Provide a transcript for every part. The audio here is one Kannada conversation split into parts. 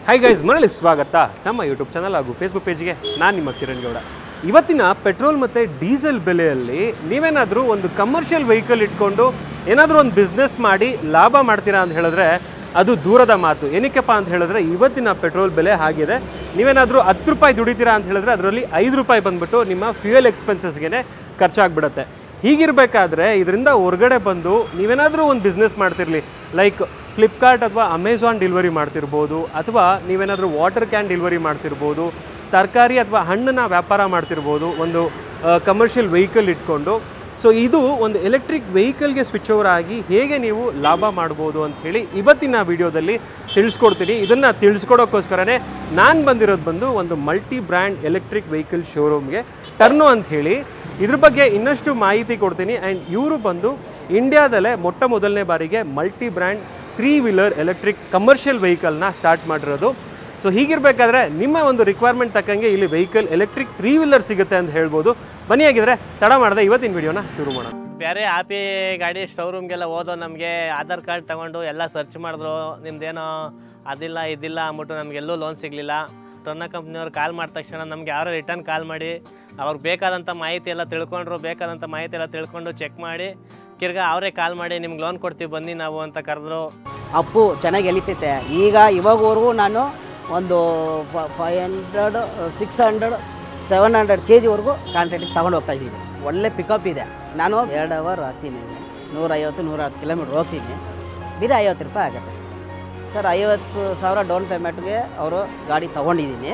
ಹೈ ಗೈಸ್ ಮರಳಿ ಸ್ವಾಗತ ನಮ್ಮ ಯೂಟ್ಯೂಬ್ ಚಾನಲ್ ಹಾಗೂ ಫೇಸ್ಬುಕ್ ಪೇಜ್ಗೆ ನಾನು ನಿಮ್ಮ ಕಿರಣ್ ಗೌಡ ಇವತ್ತಿನ ಪೆಟ್ರೋಲ್ ಮತ್ತು ಡೀಸೆಲ್ ಬೆಲೆಯಲ್ಲಿ ನೀವೇನಾದರೂ ಒಂದು ಕಮರ್ಷಿಯಲ್ ವೆಹಿಕಲ್ ಇಟ್ಕೊಂಡು ಏನಾದರೂ ಒಂದು ಬಿಸ್ನೆಸ್ ಮಾಡಿ ಲಾಭ ಮಾಡ್ತೀರಾ ಅಂತ ಹೇಳಿದ್ರೆ ಅದು ದೂರದ ಮಾತು ಏನಕ್ಕಪ್ಪ ಅಂತ ಹೇಳಿದ್ರೆ ಇವತ್ತಿನ ಪೆಟ್ರೋಲ್ ಬೆಲೆ ಆಗಿದೆ ನೀವೇನಾದರೂ ಹತ್ತು ರೂಪಾಯಿ ದುಡಿತೀರಾ ಅಂತ ಹೇಳಿದ್ರೆ ಅದರಲ್ಲಿ ಐದು ರೂಪಾಯಿ ಬಂದ್ಬಿಟ್ಟು ನಿಮ್ಮ ಫ್ಯೂಯಲ್ ಎಕ್ಸ್ಪೆನ್ಸಸ್ಗೆ ಖರ್ಚಾಗ್ಬಿಡುತ್ತೆ ಹೀಗಿರಬೇಕಾದ್ರೆ ಇದರಿಂದ ಹೊರಗಡೆ ಬಂದು ನೀವೇನಾದರೂ ಒಂದು ಬಿಸ್ನೆಸ್ ಮಾಡ್ತಿರ್ಲಿ ಲೈಕ್ ಫ್ಲಿಪ್ಕಾರ್ಟ್ ಅಥವಾ ಅಮೆಝಾನ್ ಡೆಲಿವರಿ ಮಾಡ್ತಿರ್ಬೋದು ಅಥವಾ ನೀವೇನಾದರೂ ವಾಟರ್ ಕ್ಯಾನ್ ಡೆಲಿವರಿ ಮಾಡ್ತಿರ್ಬೋದು ತರಕಾರಿ ಅಥವಾ ಹಣ್ಣನ್ನ ವ್ಯಾಪಾರ ಮಾಡ್ತಿರ್ಬೋದು ಒಂದು ಕಮರ್ಷಿಯಲ್ ವೆಹಿಕಲ್ ಇಟ್ಕೊಂಡು ಸೊ ಇದು ಒಂದು ಎಲೆಕ್ಟ್ರಿಕ್ ವೆಹಿಕಲ್ಗೆ ಸ್ವಿಚ್ ಓವರ್ ಆಗಿ ಹೇಗೆ ನೀವು ಲಾಭ ಮಾಡ್ಬೋದು ಅಂತ ಹೇಳಿ ಇವತ್ತಿನ ವಿಡಿಯೋದಲ್ಲಿ ತಿಳಿಸ್ಕೊಡ್ತೀನಿ ಇದನ್ನು ತಿಳಿಸ್ಕೊಡೋಕ್ಕೋಸ್ಕರನೇ ನಾನು ಬಂದಿರೋದು ಬಂದು ಒಂದು ಮಲ್ಟಿ ಬ್ರ್ಯಾಂಡ್ ಎಲೆಕ್ಟ್ರಿಕ್ ವೆಹಿಕಲ್ ಶೋರೂಮ್ಗೆ ಟರ್ನೋ ಅಂತ ಹೇಳಿ ಇದ್ರ ಬಗ್ಗೆ ಇನ್ನಷ್ಟು ಮಾಹಿತಿ ಕೊಡ್ತೀನಿ ಆ್ಯಂಡ್ ಇವರು ಬಂದು ಇಂಡಿಯಾದಲ್ಲೇ ಮೊಟ್ಟ ಮೊದಲನೇ ಬಾರಿಗೆ multi brand three wheeler electric commercial ವೆಹಿಕಲ್ನ ಸ್ಟಾರ್ಟ್ ಮಾಡಿರೋದು ಸೊ ಹೀಗಿರಬೇಕಾದ್ರೆ ನಿಮ್ಮ ಒಂದು ರಿಕ್ವೈರ್ಮೆಂಟ್ ತಕ್ಕಂಗೆ ಇಲ್ಲಿ ವೆಹಿಕಲ್ ಎಲೆಕ್ಟ್ರಿಕ್ ತ್ರೀ ವೀಲರ್ ಸಿಗುತ್ತೆ ಅಂತ ಹೇಳ್ಬೋದು ಬನ್ನಿ ಆಗಿದ್ರೆ ತಡ ಮಾಡದೆ ಇವತ್ತಿನ ವಿಡಿಯೋನ ಶುರು ಮಾಡೋಣ ಬೇರೆ ಆಪಿ ಗಾಡಿ ಶೋರೂಮ್ಗೆಲ್ಲ ಹೋದೋ ನಮಗೆ ಆಧಾರ್ ಕಾರ್ಡ್ ತಗೊಂಡು ಎಲ್ಲ ಸರ್ಚ್ ಮಾಡಿದ್ರು ನಿಮ್ದೇನೋ ಅದಿಲ್ಲ ಇದಿಲ್ಲ ಅಂದ್ಬಿಟ್ಟು ನಮಗೆಲ್ಲೂ ಲೋನ್ ಸಿಗಲಿಲ್ಲ ಟೊನ್ನ ಕಂಪ್ನಿಯವ್ರು ಕಾಲ್ ಮಾಡಿದ ತಕ್ಷಣ ನಮ್ಗೆ ಯಾರೋ ರಿಟರ್ನ್ ಕಾಲ್ ಮಾಡಿ ಅವ್ರಿಗೆ ಬೇಕಾದಂಥ ಮಾಹಿತಿ ಎಲ್ಲ ತಿಳ್ಕೊಂಡ್ರು ಬೇಕಾದಂಥ ಮಾಹಿತಿ ಎಲ್ಲ ತಿಳ್ಕೊಂಡು ಚೆಕ್ ಮಾಡಿ ತಿರ್ಗಾ ಅವರೇ ಕಾಲ್ ಮಾಡಿ ನಿಮ್ಗೆ ಲೋನ್ ಕೊಡ್ತೀವಿ ಬನ್ನಿ ನಾವು ಅಂತ ಕರೆದ್ರು ಅಪ್ಪು ಚೆನ್ನಾಗಿ ಎಲಿತೈತೆ ಈಗ ಇವಾಗವರೆಗೂ ನಾನು ಒಂದು five hundred six hundred seven hundred K ಜಿವರೆಗೂ ಕಾಂಟ್ರಾಕ್ಟಿಗೆ ತೊಗೊಂಡು ಹೋಗ್ತಾ ಇದ್ದೀನಿ ಒಳ್ಳೆ ಪಿಕಪ್ ಇದೆ ನಾನು ಎರಡು ಅವರ್ ಹತ್ತೀನಿ ನೂರೈವತ್ತು ನೂರ ಹತ್ತು ಕಿಲೋಮೀಟ್ರ್ ಹೋಗ್ತೀನಿ ಬಿಡಿ ಐವತ್ತು ರೂಪಾಯಿ ಆಗುತ್ತೆ ಸರ್ ಸರ್ ಐವತ್ತು ಸಾವಿರ ಡೌನ್ ಪೇಮೆಂಟ್ಗೆ ಅವರು ಗಾಡಿ ತೊಗೊಂಡಿದ್ದೀನಿ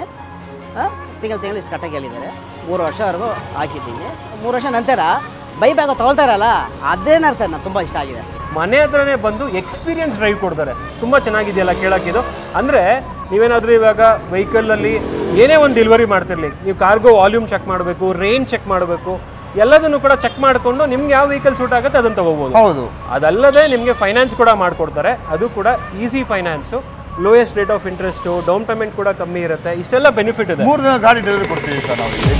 ತಿಂಗಳು ತಿಂಗಳು ಇಷ್ಟು ಕಟ್ಟಾಗಿ ಹೇಳಿದ್ದಾರೆ ಮೂರು ವರ್ಷವರೆಗೂ ಹಾಕಿದ್ದೀನಿ ಮೂರು ವರ್ಷ ನಂತರ ಬೈ ಬ್ಯಾಗ ತೊಗೊಳ್ತಾರಲ್ಲ ಅದೇನ ಸರ್ ನಾನು ತುಂಬ ಇಷ್ಟ ಆಗಿದೆ ಮನೆ ಹತ್ರನೇ ಬಂದು ಎಕ್ಸ್ಪೀರಿಯನ್ಸ್ ಡ್ರೈವ್ ಕೊಡ್ತಾರೆ ತುಂಬ ಚೆನ್ನಾಗಿದೆಯಲ್ಲ ಕೇಳೋಕ್ಕಿದು ಅಂದರೆ ನೀವೇನಾದರೂ ಇವಾಗ ವೆಹಿಕಲಲ್ಲಿ ಏನೇ ಒಂದು ಡೆಲಿವರಿ ಮಾಡ್ತಿರ್ಲಿ ನೀವು ಕಾರ್ಗೋ ವಾಲ್ಯೂಮ್ ಚೆಕ್ ಮಾಡಬೇಕು ರೇಂಜ್ ಚೆಕ್ ಮಾಡಬೇಕು ಎಲ್ಲದನ್ನು ಕೂಡ ಚೆಕ್ ಮಾಡಿಕೊಂಡು ನಿಮ್ಗೆ ಯಾವ ವೆಹಿಕಲ್ ಸೂಟ್ ಆಗುತ್ತೆ ಅದನ್ನು ತಗೋಬೋದು ಹೌದು ಅದಲ್ಲದೆ ನಿಮಗೆ ಫೈನಾನ್ಸ್ ಕೂಡ ಮಾಡಿಕೊಡ್ತಾರೆ ಅದು ಕೂಡ easy finance lowest rate of interest down payment ಕೂಡ ಕಮ್ಮಿ ಇರುತ್ತೆ ಇಷ್ಟೆಲ್ಲ ಬೆನಿಫಿಟ್ ಇದೆ ಮೂರು ದಿನ ಗಾಡಿ ಡೆಲಿವರಿ ಕೊಡ್ತೀವಿ ಸರ್ ನಾವು ಇಲ್ಲಿ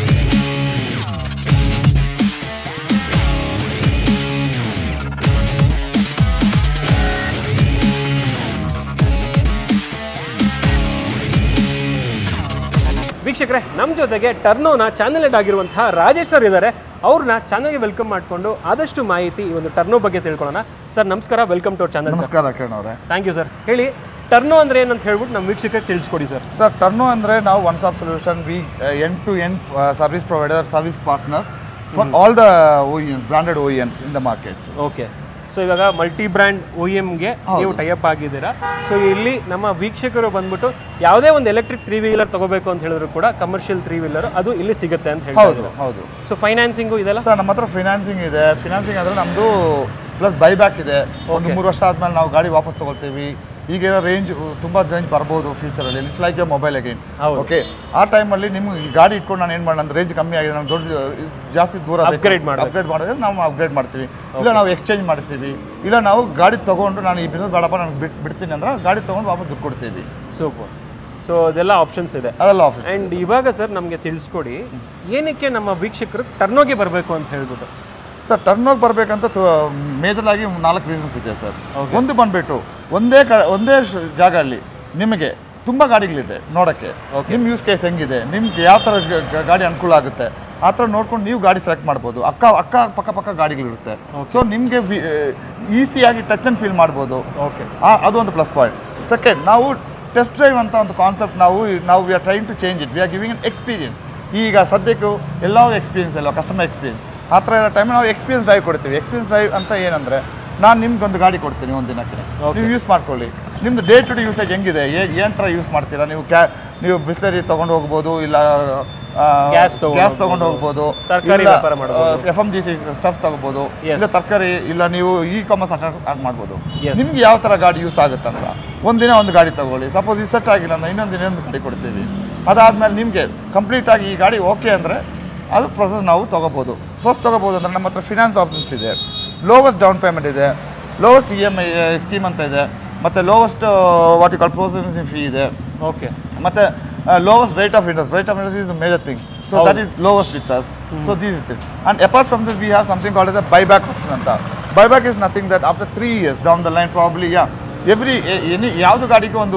ವೀಕ್ಷಕರೇ ನಮ್ಮ ಜೊತೆಗೆ ಟರ್ನೋನ ಚಾನಲ್ ಹೆಡ್ ಆಗಿರುವಂತಹ ರಾಜೇಶ್ ಸರ್ ಇದ್ದಾರೆ ಅವ್ರನ್ನ ಚಾನಲ್ಗೆ ವೆಲ್ಕಮ್ ಮಾಡಿಕೊಂಡು ಆದಷ್ಟು ಮಾಹಿತಿ ಈ ಒಂದು ಟರ್ನೋ ಬಗ್ಗೆ ತಿಳ್ಕೊಳ್ಳೋಣ ಸರ್ ನಮಸ್ಕಾರ ವೆಲ್ಕಮ್ ಟು ಅವರ್ ಚಾನಲ್ ನಮಸ್ಕಾರ ಕಿರಣ್ ಅವರೇ ಥ್ಯಾಂಕ್ ಯು ಸರ್ ಹೇಳಿ ಟರ್ನೋ ಅಂದ್ರೆ ಏನಂತ ಹೇಳ್ಬಿಟ್ಟು ನಮ್ಮ ವೀಕ್ಷಕರಿಗೆ ತಿಳಿಸ್ಕೊಡಿ ಸರ್ ಸರ್ ಟರ್ನೋ ಅಂದರೆ ನಾವು one stop solution we end to end service provider service partner for all the O branded O EMs in the market okay so ಇವಾಗ ಮಲ್ಟಿ ಬ್ರ್ಯಾಂಡ್ ಒ ಎಮ್ಗೆ ನೀವು ಟೈಅಪ್ ಆಗಿದ್ದೀರಾ ಸೊ ಇಲ್ಲಿ ನಮ್ಮ ವೀಕ್ಷಕರು ಬಂದ್ಬಿಟ್ಟು ಯಾವುದೇ ಒಂದು ಎಲೆಕ್ಟ್ರಿಕ್ ತ್ರೀ ವೀಲರ್ ತಗೋಬೇಕು ಅಂತ ಹೇಳಿದ್ರು ಕೂಡ ಕಮರ್ಷಿಯಲ್ ತ್ರೀ ವೀಲರ್ ಅದು ಇಲ್ಲಿ ಸಿಗುತ್ತೆ ಅಂತ ಹೇಳ್ತಾ ಹೌದು ಇದ್ದಾರೆ ಹೌದು ಸೊ ಫೈನಾನ್ಸಿಂಗು ಇದೆಲ್ಲ ಸರ್ ನಮ್ಮ ಹತ್ರ ಫಿನಾನ್ಸಿಂಗ್ ಇದೆ ಫಿನಾನ್ಸಿಂಗ್ ಅಂದರೆ ನಮ್ಮದು ಪ್ಲಸ್ ಬೈಬ್ಯಾಕ್ ಇದೆ ಒಂದು ಮೂರು ವರ್ಷ ಆದ್ಮೇಲೆ ನಾವು ಗಾಡಿ ವಾಪಸ್ ತಗೊಳ್ತೀವಿ ಈಗ ರೇಂಜ್ ತುಂಬ ರೇಂಜ್ ಬರ್ಬೋದು ಫ್ಯೂಚರಲ್ಲಿ it's like a mobile again ಹೌದು. ಓಕೆ ಆ ಟೈಮಲ್ಲಿ ನಿಮ್ಗೆ ಈ ಗಾಡಿ ಇಟ್ಕೊಂಡು ನಾನು ಏನು ಮಾಡೋಣ ಅಂದ್ರೆ ರೇಂಜ್ ಕಮ್ಮಿ ಆಗಿದೆ ನಾನು ದೊಡ್ಡ ಜಾಸ್ತಿ ದೂರ Upgrade ಮಾಡ್ಬೇಕು. ಅಪ್ಗ್ರೇಡ್ ಮಾಡಿದ್ರೆ ನಾವು ಅಪ್ಗ್ರೇಡ್ ಮಾಡ್ತೀವಿ ಇಲ್ಲ ನಾವು ಎಕ್ಸ್ಚೇಂಜ್ ಮಾಡ್ತೀವಿ ಇಲ್ಲ ನಾವು ಗಾಡಿ ತೊಗೊಂಡು ನಾನು ಈ ಬಿಸ್ನೆಸ್ ಬೇಡಪ್ಪ ನಾನು ಬಿಟ್ಟು ಬಿಡ್ತೀನಿ ಅಂದ್ರೆ ಗಾಡಿ ತೊಗೊಂಡು ವಾಪಸ್ ದುಡ್ಡು ಕೊಡ್ತೀವಿ ಸೂಪರ್ ಸೊ ಅದೆಲ್ಲ ಆಪ್ಷನ್ಸ್ ಇದೆ ಅದೆಲ್ಲ ಆಫೀಸ್ ಆ್ಯಂಡ್ ಇವಾಗ ಸರ್ ನಮಗೆ ತಿಳಿಸ್ಕೊಡಿ ಏನಕ್ಕೆ ನಮ್ಮ ವೀಕ್ಷಕರು ಟರ್ನೋಗೆ ಬರಬೇಕು ಅಂತ ಹೇಳ್ಬಿಟ್ಟು ಸರ್ ಟರ್ನ್ ಬರಬೇಕಂತ ಮೇಜರ್ ಆಗಿ ನಾಲ್ಕು ರೀಸನ್ಸ್ ಇದೆ ಸರ್ ಒಂದು ಬಂದ್ಬಿಟ್ಟು ಒಂದೇ ಕ ಒಂದೇ ಶ- ಜಾಗ ಅಲ್ಲಿ ನಿಮಗೆ ತುಂಬ ಗಾಡಿಗಳಿದೆ ನೋಡೋಕ್ಕೆ ನಿಮ್ಮ ಯೂಸ್ ಕೇಸ್ ಹೆಂಗಿದೆ ನಿಮ್ಗೆ ಯಾವ ಥರ ಗ- ಗ- ಗಾಡಿ ಅನುಕೂಲ ಆಗುತ್ತೆ ಆ ಥರ ನೋಡ್ಕೊಂಡು ನೀವು ಗಾಡಿ ಸೆಲೆಕ್ಟ್ ಮಾಡ್ಬೋದು ಅಕ್ಕ ಅಕ್ಕ ಪಕ್ಕ ಪಕ್ಕ ಗಾಡಿಗಳಿರುತ್ತೆ ಸೊ ನಿಮಗೆ ಈಸಿಯಾಗಿ ಟಚ್ ಆ್ಯಂಡ್ ಫೀಲ್ ಮಾಡ್ಬೋದು ಓಕೆ ಆ- ಅದು ಒಂದು ಪ್ಲಸ್ ಪಾಯಿಂಟ್ ಸೆಕೆಂಡ್ ನಾವು ಟೆಸ್ಟ್ ಡ್ರೈವ್ ಅಂತ ಒಂದು ಕಾನ್ಸೆಪ್ಟ್ ನಾವು ನಾವು we are trying to change it we are giving an experience ಈಗ ಸದ್ಯಕ್ಕೂ ಎಲ್ಲ ಎಕ್ಸ್ಪೀರಿಯನ್ಸ್ ಎಲ್ಲ ಕಸ್ಟಮರ್ ಎಕ್ಸ್ಪೀರಿಯನ್ಸ್ ಆ ಥರ ಎಲ್ಲ ಟೈಮ್ ನಾವು ಎಕ್ಸ್ಪೀರಿಯನ್ಸ್ ಡ್ರೈವ್ ಕೊಡ್ತೀವಿ ಎಕ್ಸ್ಪೀರಿಯನ್ಸ್ ಡ್ರೈವ್ ಅಂತ ಏನಂದರೆ ನಾನು ನಿಮ್ಗೊಂದು ಗಾಡಿ ಕೊಡ್ತೀನಿ ಒಂದು ದಿನಕ್ಕೆ ನೀವು ಯೂಸ್ ಮಾಡ್ಕೊಳ್ಳಿ ನಿಮ್ದು ಡೇ ಟು ಡೇ ಯೂಸೇಜ್ ಹೆಂಗಿದೆ ಏನು ಥರ ಯೂಸ್ ಮಾಡ್ತೀರಾ ನೀವು ಕ್ಯಾ ನೀವು ಬಿಸ್ಲರಿ ತೊಗೊಂಡು ಹೋಗ್ಬೋದು ಇಲ್ಲ Gas ತಗೊಂಡು ಗ್ಯಾಸ್ ತೊಗೊಂಡು ಹೋಗ್ಬೋದು ತರಕಾರಿ ವ್ಯಾಪಾರ ಮಾಡ್ಬೋದು. F M G C stuff ತಗೋಬೋದು Yes. ಇಲ್ಲ ತರಕಾರಿ ಇಲ್ಲ ನೀವು ಇ ಕಾಮರ್ಸ್ ಅಟಾಕ್ ಮಾಡ್ಬೋದು Yes. ನಿಮ್ಗೆ ಯಾವ ಥರ ಗಾಡಿ ಯೂಸ್ ಆಗುತ್ತಂತ ಒಂದಿನ ಒಂದು ಗಾಡಿ ತಗೊಳ್ಳಿ ಸಪೋಸ್ ಇದು ಸೆಟ್ ಆಗಿಲ್ಲ ಅಂದ್ರೆ ಇನ್ನೊಂದು ದಿನ ಇನ್ನೊಂದು ಗಾಡಿ ಕೊಡ್ತೀವಿ ಅದಾದ್ಮೇಲೆ ನಿಮಗೆ ಕಂಪ್ಲೀಟ್ ಆಗಿ ಈ ಗಾಡಿ ಓಕೆ ಅಂದರೆ ಅದು ಪ್ರೊಸೆಸ್ ನಾವು ತೊಗೋಬೋದು ಫಸ್ಟ್ ತೊಗೋಬೋದು ಅಂದರೆ ನಮ್ಮ ಹತ್ರ ಫಿನಾನ್ಸ್ ಆಪ್ಷನ್ಸ್ ಇದೆ ಲೋವೆಸ್ಟ್ ಡೌನ್ ಪೇಮೆಂಟ್ ಇದೆ lowest E M I scheme ಅಂತ ಇದೆ ಮತ್ತು lowest what you call processing fee ಇದೆ ಓಕೆ ಮತ್ತೆ lowest rate of interest rate of interest is major thing so that is lowest with us so this is thing and apart from this we have something called as a buyback option ಅಂತ buyback is nothing that after three years down the line probably yeah every any ಯಾವುದು ಗಾಡಿಗೂ ಒಂದು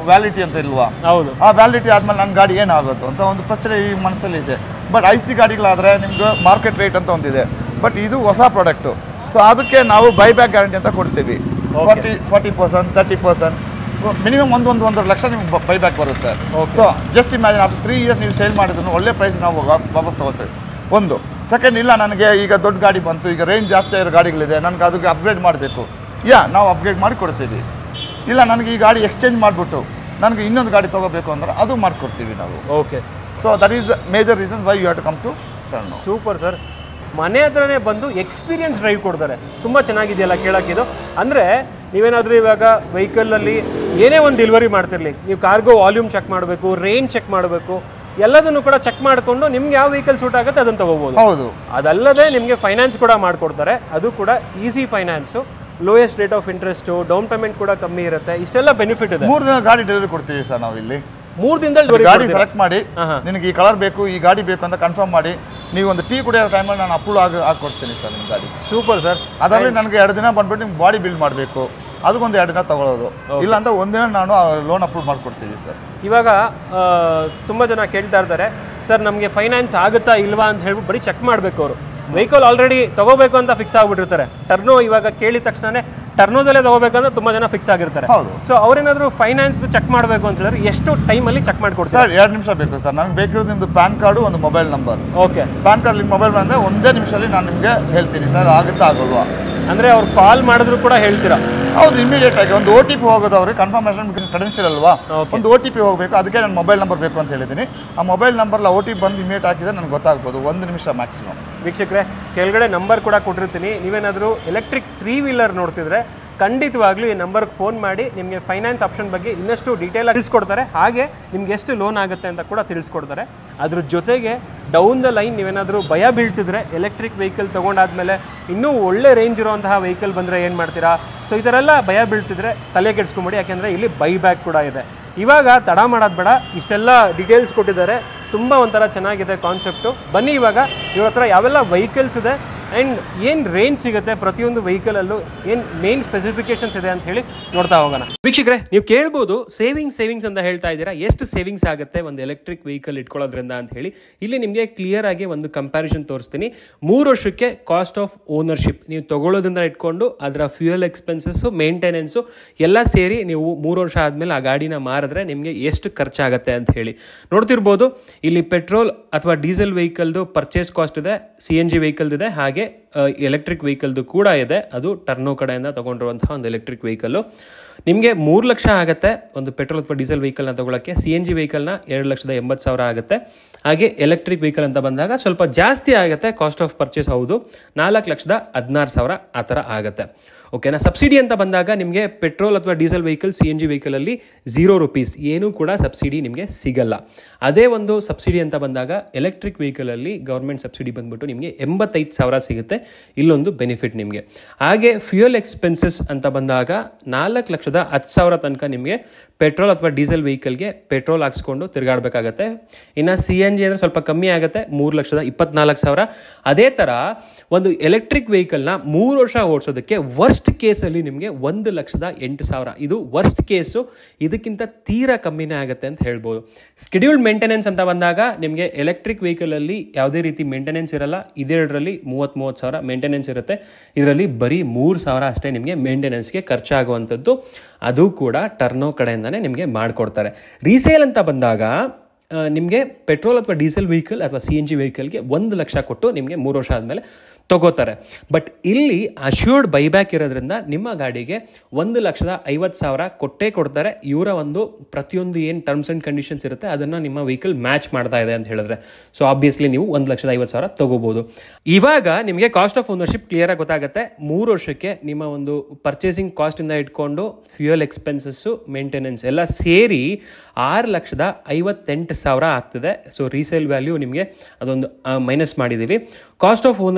ವ್ಯಾಲಿಟಿ ಅಂತ ಇಲ್ವಾ ಹೌದು ಆ ವ್ಯಾಲಿಟಿ ಆದ್ಮೇಲೆ ನನ್ನ ಗಾಡಿ ಏನಾಗೋದು ಅಂತ ಒಂದು ಪ್ರಶ್ನೆ ಈ ಮನಸ್ಸಲ್ಲಿ ಇದೆ ಬಟ್ ಐ ಸಿ ಗಾಡಿಗಳಾದರೆ ನಿಮ್ಗೆ ಮಾರ್ಕೆಟ್ ರೇಟ್ ಅಂತ ಒಂದಿದೆ ಬಟ್ ಇದು ಹೊಸ ಪ್ರಾಡಕ್ಟು ಸೊ ಅದಕ್ಕೆ ನಾವು ಬೈ ಬ್ಯಾಕ್ ಗ್ಯಾರಂಟಿ ಅಂತ ಕೊಡ್ತೀವಿ forty forty percent thirty percent minimum ಒಂದು ಒಂದು ಒಂದೂವರೆ ಲಕ್ಷ ನಿಮ್ಗೆ ಬೈ ಬ್ಯಾಕ್ ಬರುತ್ತೆ so just imagine after three years ನೀವು ಸೇಲ್ ಮಾಡಿದ್ರು ಒಳ್ಳೆ ಪ್ರೈಸ್ ನಾವು ವಾ- ವಾಪಸ್ ತಗೋತೀವಿ ಒಂದು ಸೆಕೆಂಡ್ ಇಲ್ಲ ನನಗೆ ಈಗ ದೊಡ್ಡ ಗಾಡಿ ಬಂತು ಈಗ ರೇಂಜ್ ಜಾಸ್ತಿ ಆಗಿರೋ ಗಾಡಿಗಳಿದೆ ನನಗೆ ಅದಕ್ಕೆ ಅಪ್ಗ್ರೇಡ್ ಮಾಡಬೇಕು ಯಾ ನಾವು ಅಪ್ಗ್ರೇಡ್ ಮಾಡಿ ಕೊಡ್ತೀವಿ ಇಲ್ಲ ನನಗೆ ಈ ಗಾಡಿ ಎಕ್ಸ್ಚೇಂಜ್ ಮಾಡಿಬಿಟ್ಟು ನನಗೆ ಇನ್ನೊಂದು ಗಾಡಿ ತೊಗೋಬೇಕು ಅಂದ್ರೆ ಅದು ಮಾಡಿಕೊಡ್ತೀವಿ ನಾವು okay so that is major reason why you have to come to Turno super sir ಮನೆ ಹತ್ರನೇ ಬಂದು ಎಕ್ಸ್ಪೀರಿಯನ್ಸ್ ಡ್ರೈವ್ ಕೊಡ್ತಾರೆ ತುಂಬ ಚೆನ್ನಾಗಿದೆಯಲ್ಲ ಕೇಳೋಕ್ಕಿದು ಅಂದರೆ ನೀವೇನಾದರೂ ಇವಾಗ ವೆಹಿಕಲಲ್ಲಿ ಏನೇ ಒಂದು ಡೆಲಿವರಿ ಮಾಡ್ತಿರ್ಲಿ ನೀವು ಕಾರ್ಗೋ ವಾಲ್ಯೂಮ್ ಚೆಕ್ ಮಾಡಬೇಕು ರೇಂಜ್ ಚೆಕ್ ಮಾಡಬೇಕು ಎಲ್ಲದನ್ನು ಕೂಡ ಚೆಕ್ ಮಾಡಿಕೊಂಡು ನಿಮ್ಗೆ ಯಾವ ವೆಹಿಕಲ್ ಸೂಟ್ ಆಗುತ್ತೆ ಅದನ್ನು ತಗೋಬೋದು ಹೌದು ಅದಲ್ಲದೆ ನಿಮಗೆ ಫೈನಾನ್ಸ್ ಕೂಡ ಮಾಡಿಕೊಡ್ತಾರೆ ಅದು ಕೂಡ easy finance lowest rate of interest down payment ಕೂಡ ಕಮ್ಮಿ ಇರುತ್ತೆ ಇಷ್ಟೆಲ್ಲ ಬೆನಿಫಿಟ್ ಇದೆ ಮೂರು ದಿನ ಗಾಡಿ ಡೆಲಿವರಿ ಕೊಡ್ತೀವಿ ಸರ್ ನಾವು ಇಲ್ಲಿ ಮೂರು ದಿನದಲ್ಲಿ ಗಾಡಿ ಸೆಲೆಕ್ಟ್ ಮಾಡಿ ನಿನಗೆ ಈ ಕಲರ್ ಬೇಕು ಈ ಗಾಡಿ ಬೇಕು ಅಂತ ಕನ್ಫರ್ಮ್ ಮಾಡಿ ನೀವು ಒಂದು ಟೀ ಕುಡಿಯೋ ಟೈಮಲ್ಲಿ ನಾನು ಅಪ್ರೂವ್ ಆಗಿ ಹಾಕೊಡ್ತೀನಿ ಸರ್ ನಿಮ್ಮ ಗಾಡಿ ಸೂಪರ್ ಸರ್ ಅದರಲ್ಲಿ ನನಗೆ ಎರಡು ದಿನ ಬಂದ್ಬಿಟ್ಟು ನಿಮ್ಗೆ ಬಾಡಿ ಬಿಲ್ಡ್ ಮಾಡಬೇಕು ಅದಕ್ಕೊಂದು ಎರಡು ದಿನ ತಗೊಳ್ಳೋದು ಇಲ್ಲ ಅಂತ ಒಂದಿನ ನಾನು ಲೋನ್ ಅಪ್ರೂವ್ ಮಾಡ್ಕೊಡ್ತೀವಿ ಸರ್ ಇವಾಗ ಆ, ತುಂಬ ಜನ ಕೇಳ್ತಾ ಇರ್ತಾರೆ ಸರ್ ನಮಗೆ ಫೈನಾನ್ಸ್ ಆಗುತ್ತಾ ಇಲ್ವಾ ಅಂತ ಹೇಳ್ಬಿಟ್ಟು ಬರೀ ಚೆಕ್ ಮಾಡಬೇಕು ಅವರು ವೆಹಿಕಲ್ ಆಲ್ರೆಡಿ ತಗೋಬೇಕು ಅಂತ ಫಿಕ್ಸ್ ಆಗ್ಬಿಟ್ಟಿರ್ತಾರೆ ಟರ್ನೋ ಇವಾಗ ಕೇಳಿದ ತಕ್ಷಣನೇ ಟರ್ನೋದಲ್ಲೇ ತಗೋಬೇಕಂದ್ರೆ ತುಂಬ ಜನ ಫಿಕ್ಸ್ ಆಗಿರ್ತಾರೆ ಹೌದು. ಸೊ ಅವ್ರೇನಾದ್ರು ಫೈನಾನ್ಸ್ ಚೆಕ್ ಮಾಡಬೇಕು ಅಂತ ಹೇಳಿದ್ರೆ ಎಷ್ಟು ಟೈಮಲ್ಲಿ ಚೆಕ್ ಮಾಡಿಕೊಡ್ತಾರೆ ಸರ್ ಎರಡು ನಿಮಿಷ ಬೇಕು ಸರ್ ನಮ್ಗೆ ಬೇಕಿರೋದು ನಿಮ್ಮದು ಪ್ಯಾನ್ ಕಾರ್ಡು ಒಂದು mobile number okay PAN card ನಿಮ್ಮ ಮೊಬೈಲ್ ಬಂದರೆ ಒಂದೇ ನಿಮಿಷದಲ್ಲಿ ನಾನು ನಿಮಗೆ ಹೇಳ್ತೀನಿ ಸರ್ ಆಗುತ್ತಾ ಆಗೋಲ್ವಾ ಅಂದರೆ ಅವ್ರು ಕಾಲ್ ಮಾಡಿದ್ರು ಕೂಡ ಹೇಳ್ತೀರಾ ಹೌದು ಇಮಿಡಿಯೇಟ್ ಆಗಿ ಒಂದು ಓ ಟಿ ಪಿ ಹೋಗೋದು ಅವ್ರಿಗೆ ಕನ್ಫರ್ಮೇಷನ್ ಕ್ರೆಡೆನ್ಷಿಯಲ್ ಅಲ್ವಾ Okay. ಒಂದು ಓ ಟಿ ಪಿ ಹೋಗಬೇಕು ಅದಕ್ಕೆ ನನ್ನ ಮೊಬೈಲ್ ನಂಬರ್ ಬೇಕು ಅಂತ ಹೇಳಿದ್ದೀನಿ ಆ ಮೊಬೈಲ್ ನಂಬರ್ಲ ಓ ಟಿ ಪಿ ಬಂದು ಇಮಿಡಿಯೇಟ್ ಹಾಕಿದ್ರೆ ನನಗೆ ಗೊತ್ತಾಗ್ಬೋದು ಒಂದು ನಿಮಿಷ ಮ್ಯಾಕ್ಸಿಮಮ್ ವೀಕ್ಷಕರೇ ಕೆಳಗಡೆ ನಂಬರ್ ಕೂಡ ಕೊಟ್ಟಿರ್ತೀನಿ ನೀವೇನಾದರೂ ಎಲೆಕ್ಟ್ರಿಕ್ ತ್ರೀ ವೀಲರ್ ನೋಡ್ತಿದ್ರೆ ಖಂಡಿತವಾಗ್ಲೂ ಈ ನಂಬರ್ಗೆ ಫೋನ್ ಮಾಡಿ ನಿಮಗೆ ಫೈನಾನ್ಸ್ ಆಪ್ಷನ್ ಬಗ್ಗೆ ಇನ್ನಷ್ಟು ಡೀಟೇಲ್ ತಿಳಿಸ್ಕೊಡ್ತಾರೆ ಹಾಗೆ ನಿಮ್ಗೆ ಎಷ್ಟು ಲೋನ್ ಆಗುತ್ತೆ ಅಂತ ಕೂಡ ತಿಳಿಸ್ಕೊಡ್ತಾರೆ ಅದ್ರ ಜೊತೆಗೆ ಡೌನ್ ದ ಲೈನ್ ನೀವೇನಾದರೂ ಭಯ ಬೀಳ್ತಿದ್ರೆ ಎಲೆಕ್ಟ್ರಿಕ್ ವೆಹಿಕಲ್ ತೊಗೊಂಡಾದ್ಮೇಲೆ ಇನ್ನೂ ಒಳ್ಳೆ ರೇಂಜ್ ಇರುವಂತಹ ವೆಹಿಕಲ್ ಬಂದರೆ ಏನು ಮಾಡ್ತೀರಾ ಸೊ ಈ ಥರ ಎಲ್ಲ ಭಯ ಬೀಳ್ತಿದ್ರೆ ತಲೆ ಕೆಡಿಸ್ಕೊಂಬಿಡಿ ಯಾಕೆಂದರೆ ಇಲ್ಲಿ ಬೈ ಬ್ಯಾಕ್ ಕೂಡ ಇದೆ ಇವಾಗ ತಡ ಮಾಡೋದು ಬೇಡ ಇಷ್ಟೆಲ್ಲ ಡೀಟೇಲ್ಸ್ ಕೊಟ್ಟಿದ್ದಾರೆ ತುಂಬ ಒಂಥರ ಚೆನ್ನಾಗಿದೆ ಕಾನ್ಸೆಪ್ಟು ಬನ್ನಿ ಇವಾಗ ಇವ್ರ ಹತ್ರ ಯಾವೆಲ್ಲ ವೆಹಿಕಲ್ಸ್ ಇದೆ ಆ್ಯಂಡ್ ಏನು ರೇಂಜ್ ಸಿಗುತ್ತೆ ಪ್ರತಿಯೊಂದು ವೆಹಿಕಲಲ್ಲೂ ಏನು ಮೇನ್ ಸ್ಪೆಸಿಫಿಕೇಶನ್ಸ್ ಇದೆ ಅಂತ ಹೇಳಿ ನೋಡ್ತಾ ಹೋಗೋಣ ವೀಕ್ಷಕರೇ ನೀವು ಕೇಳ್ಬೋದು ಸೇವಿಂಗ್ಸ್ ಸೇವಿಂಗ್ಸ್ ಅಂತ ಹೇಳ್ತಾ ಇದ್ದೀರಾ ಎಷ್ಟು ಸೇವಿಂಗ್ಸ್ ಆಗುತ್ತೆ ಒಂದು ಎಲೆಕ್ಟ್ರಿಕ್ ವೆಹಿಕಲ್ ಇಟ್ಕೊಳ್ಳೋದ್ರಿಂದ ಅಂತ ಹೇಳಿ ಇಲ್ಲಿ ನಿಮಗೆ ಕ್ಲಿಯರ್ ಆಗಿ ಒಂದು ಕಂಪ್ಯಾರಿಸನ್ ತೋರಿಸ್ತೀನಿ ಮೂರು ವರ್ಷಕ್ಕೆ ಕಾಸ್ಟ್ ಆಫ್ ಓನರ್ಶಿಪ್ ನೀವು ತಗೊಳ್ಳೋದ್ರಿಂದ ಇಟ್ಕೊಂಡು ಅದರ ಫ್ಯೂಯಲ್ ಎಕ್ಸ್ಪೆನ್ಸಸ್ಸು ಮೇಂಟೆನೆನ್ಸು ಎಲ್ಲ ಸೇರಿ ನೀವು ಮೂರು ವರ್ಷ ಆದಮೇಲೆ ಆ ಗಾಡಿನ ಮಾರಿದ್ರೆ ನಿಮಗೆ ಎಷ್ಟು ಖರ್ಚಾಗತ್ತೆ ಅಂತ ಹೇಳಿ ನೋಡ್ತಿರ್ಬೋದು ಇಲ್ಲಿ ಪೆಟ್ರೋಲ್ ಅಥವಾ ಡೀಸೆಲ್ ವೆಹಿಕಲ್ದು ಪರ್ಚೇಸ್ ಕಾಸ್ಟ್ ಇದೆ ಸಿ ಎನ್ ಜಿ ವೆಹಿಕಲ್ದು ಇದೆ ಹಾಗೆ ಎಲೆಕ್ಟ್ರಿಕ್ ವೆಹಿಕಲ್ದು ಕೂಡ ಇದೆ ಅದು ಟರ್ನೋ ಕಡೆಯಿಂದ ತಗೊಂಡಿರುವಂತಹ ಒಂದು ಎಲೆಕ್ಟ್ರಿಕ್ ವೆಹಿಕಲ್ಲು ನಿಮಗೆ ಮೂರು ಲಕ್ಷ ಆಗುತ್ತೆ ಒಂದು ಪೆಟ್ರೋಲ್ ಅಥವಾ ಡೀಸೆಲ್ ವೆಹಿಕಲ್ನ ತಗೊಳ್ಳೋಕ್ಕೆ ಸಿ ಎನ್ ಜಿ ವೆಹಿಕಲ್ನ ಎರಡು ಲಕ್ಷದ ಎಂಬತ್ತು ಸಾವಿರ ಆಗುತ್ತೆ ಹಾಗೆ ಎಲೆಕ್ಟ್ರಿಕ್ ವೆಹಿಕಲ್ ಅಂತ ಬಂದಾಗ ಸ್ವಲ್ಪ ಜಾಸ್ತಿ ಆಗುತ್ತೆ ಕಾಸ್ಟ್ ಆಫ್ ಪರ್ಚೇಸ್ ಹೌದು ನಾಲ್ಕು ಲಕ್ಷದ ಹದಿನಾರು ಸಾವಿರ ಆ ಥರ ಆಗುತ್ತೆ ಓಕೆನಾ ಸಬ್ಸಿಡಿ ಅಂತ ಬಂದಾಗ ನಿಮಗೆ ಪೆಟ್ರೋಲ್ ಅಥವಾ diesel vehicle C N G ವೆಹಿಕಲಲ್ಲಿ ಝೀರೋ ರುಪೀಸ್ ಏನೂ ಕೂಡ ಸಬ್ಸಿಡಿ ನಿಮಗೆ ಸಿಗಲ್ಲ ಅದೇ ಒಂದು ಸಬ್ಸಿಡಿ ಅಂತ ಬಂದಾಗ ಎಲೆಕ್ಟ್ರಿಕ್ ವೆಹಿಕಲಲ್ಲಿ ಗೌರ್ಮೆಂಟ್ ಸಬ್ಸಿಡಿ ಬಂದ್ಬಿಟ್ಟು ನಿಮಗೆ ಎಂಬತ್ತೈದು ಸಾವಿರ ಸಿಗುತ್ತೆ ಇಲ್ಲೊಂದು ಬೆನಿಫಿಟ್ ನಿಮಗೆ ಹಾಗೆ ಫ್ಯೂಯಲ್ ಎಕ್ಸ್ಪೆನ್ಸಸ್ ಅಂತ ಬಂದಾಗ ನಾಲ್ಕು ಲಕ್ಷದ ಹತ್ತು ಸಾವಿರ ತನಕ ನಿಮಗೆ ಪೆಟ್ರೋಲ್ ಅಥವಾ ಡೀಸೆಲ್ ವೆಹಿಕಲ್ಗೆ ಪೆಟ್ರೋಲ್ ಹಾಕ್ಸ್ಕೊಂಡು ತಿರುಗಾಡಬೇಕಾಗತ್ತೆ ಇನ್ನು ಸಿ ಎನ್ ಜಿ ಅಂದರೆ ಸ್ವಲ್ಪ ಕಮ್ಮಿ ಆಗುತ್ತೆ ಮೂರು ಲಕ್ಷದ ಇಪ್ಪತ್ನಾಲ್ಕು ಸಾವಿರ ಅದೇ ಥರ ಒಂದು ಎಲೆಕ್ಟ್ರಿಕ್ ವೆಹಿಕಲ್ನ ಮೂರು ವರ್ಷ ಓಡಿಸೋದಕ್ಕೆ ವರ್ಸ್ಟ್ ಕೇಸಲ್ಲಿ ನಿಮಗೆ ಒಂದು ಲಕ್ಷದ ಎಂಟು ಸಾವಿರ ಇದು ವರ್ಸ್ಟ್ ಕೇಸು ಇದಕ್ಕಿಂತ ತೀರಾ ಕಮ್ಮಿನೇ ಆಗುತ್ತೆ ಅಂತ ಹೇಳ್ಬೋದು ಸ್ಕೆಡ್ಯೂಲ್ಡ್ ಮೇಂಟೆನೆನ್ಸ್ ಅಂತ ಬಂದಾಗ ನಿಮಗೆ ಎಲೆಕ್ಟ್ರಿಕ್ ವೆಹಿಕಲಲ್ಲಿ ಯಾವುದೇ ರೀತಿ ಮೇಂಟೆನೆನ್ಸ್ ಇರಲ್ಲ ಇದೆರಡರಲ್ಲಿ ಮೂವತ್ತು ಮೂವತ್ತು ಸಾವಿರ ಮೇಂಟೆನೆನ್ಸ್ ಇರುತ್ತೆ ಇದರಲ್ಲಿ ಬರೀ ಮೂರು ಸಾವಿರ ಅಷ್ಟೇ ನಿಮಗೆ ಮೇಂಟೆನೆನ್ಸ್ಗೆ ಖರ್ಚಾಗುವಂಥದ್ದು ಅದು ಕೂಡ ಟರ್ನೋ ಕಡೆಯಿಂದನೇ ನಿಮಗೆ ಮಾಡಿಕೊಡ್ತಾರೆ ರೀಸೇಲ್ ಅಂತ ಬಂದಾಗ ನಿಮಗೆ ಪೆಟ್ರೋಲ್ ಅಥವಾ ಡೀಸೆಲ್ ವೆಹಿಕಲ್ ಅಥವಾ ಸಿ ಎನ್ ಜಿ ವೆಹಿಕಲ್ಗೆ ಒಂದು ಲಕ್ಷ ಕೊಟ್ಟು ನಿಮಗೆ ಮೂರು ವರ್ಷ ಆದಮೇಲೆ ತಗೋತಾರೆ ಬಟ್ ಇಲ್ಲಿ ಅಶ್ಯೂರ್ಡ್ ಬೈಬ್ಯಾಕ್ ಇರೋದ್ರಿಂದ ನಿಮ್ಮ ಗಾಡಿಗೆ ಒಂದು ಲಕ್ಷದ ಐವತ್ತು ಸಾವಿರ ಕೊಟ್ಟೇ ಕೊಡ್ತಾರೆ ಇವರ ಒಂದು ಪ್ರತಿಯೊಂದು ಏನು ಟರ್ಮ್ಸ್ ಆ್ಯಂಡ್ ಕಂಡೀಷನ್ಸ್ ಇರುತ್ತೆ ಅದನ್ನು ನಿಮ್ಮ ವೆಹಿಕಲ್ ಮ್ಯಾಚ್ ಮಾಡ್ತಾ ಇದೆ ಅಂತ ಹೇಳಿದ್ರೆ ಸೊ ಆಬ್ವಿಯಸ್ಲಿ ನೀವು ಒಂದು ಲಕ್ಷದ ಐವತ್ತು ಸಾವಿರ ತಗೋಬೋದು ಇವಾಗ ನಿಮಗೆ ಕಾಸ್ಟ್ ಆಫ್ ಓನರ್ಶಿಪ್ ಕ್ಲಿಯರಾಗಿ ಗೊತ್ತಾಗುತ್ತೆ ಮೂರು ವರ್ಷಕ್ಕೆ ನಿಮ್ಮ ಒಂದು ಪರ್ಚೇಸಿಂಗ್ ಕಾಸ್ಟಿಂದ ಇಟ್ಕೊಂಡು ಫ್ಯೂಯಲ್ ಎಕ್ಸ್ಪೆನ್ಸಸ್ಸು ಮೇಂಟೆನೆನ್ಸ್ ಎಲ್ಲ ಸೇರಿ ಆರು ಲಕ್ಷದ ಐವತ್ತೆಂಟು ಸಾವಿರ ಆಗ್ತದೆ ಸೊ ರೀಸೇಲ್ ವ್ಯಾಲ್ಯೂ ನಿಮಗೆ ಅದೊಂದು ಮೈನಸ್ ಮಾಡಿದ್ದೀವಿ ಕಾಸ್ಟ್ ಆಫ್ ಓನರ್ಶಿಪ್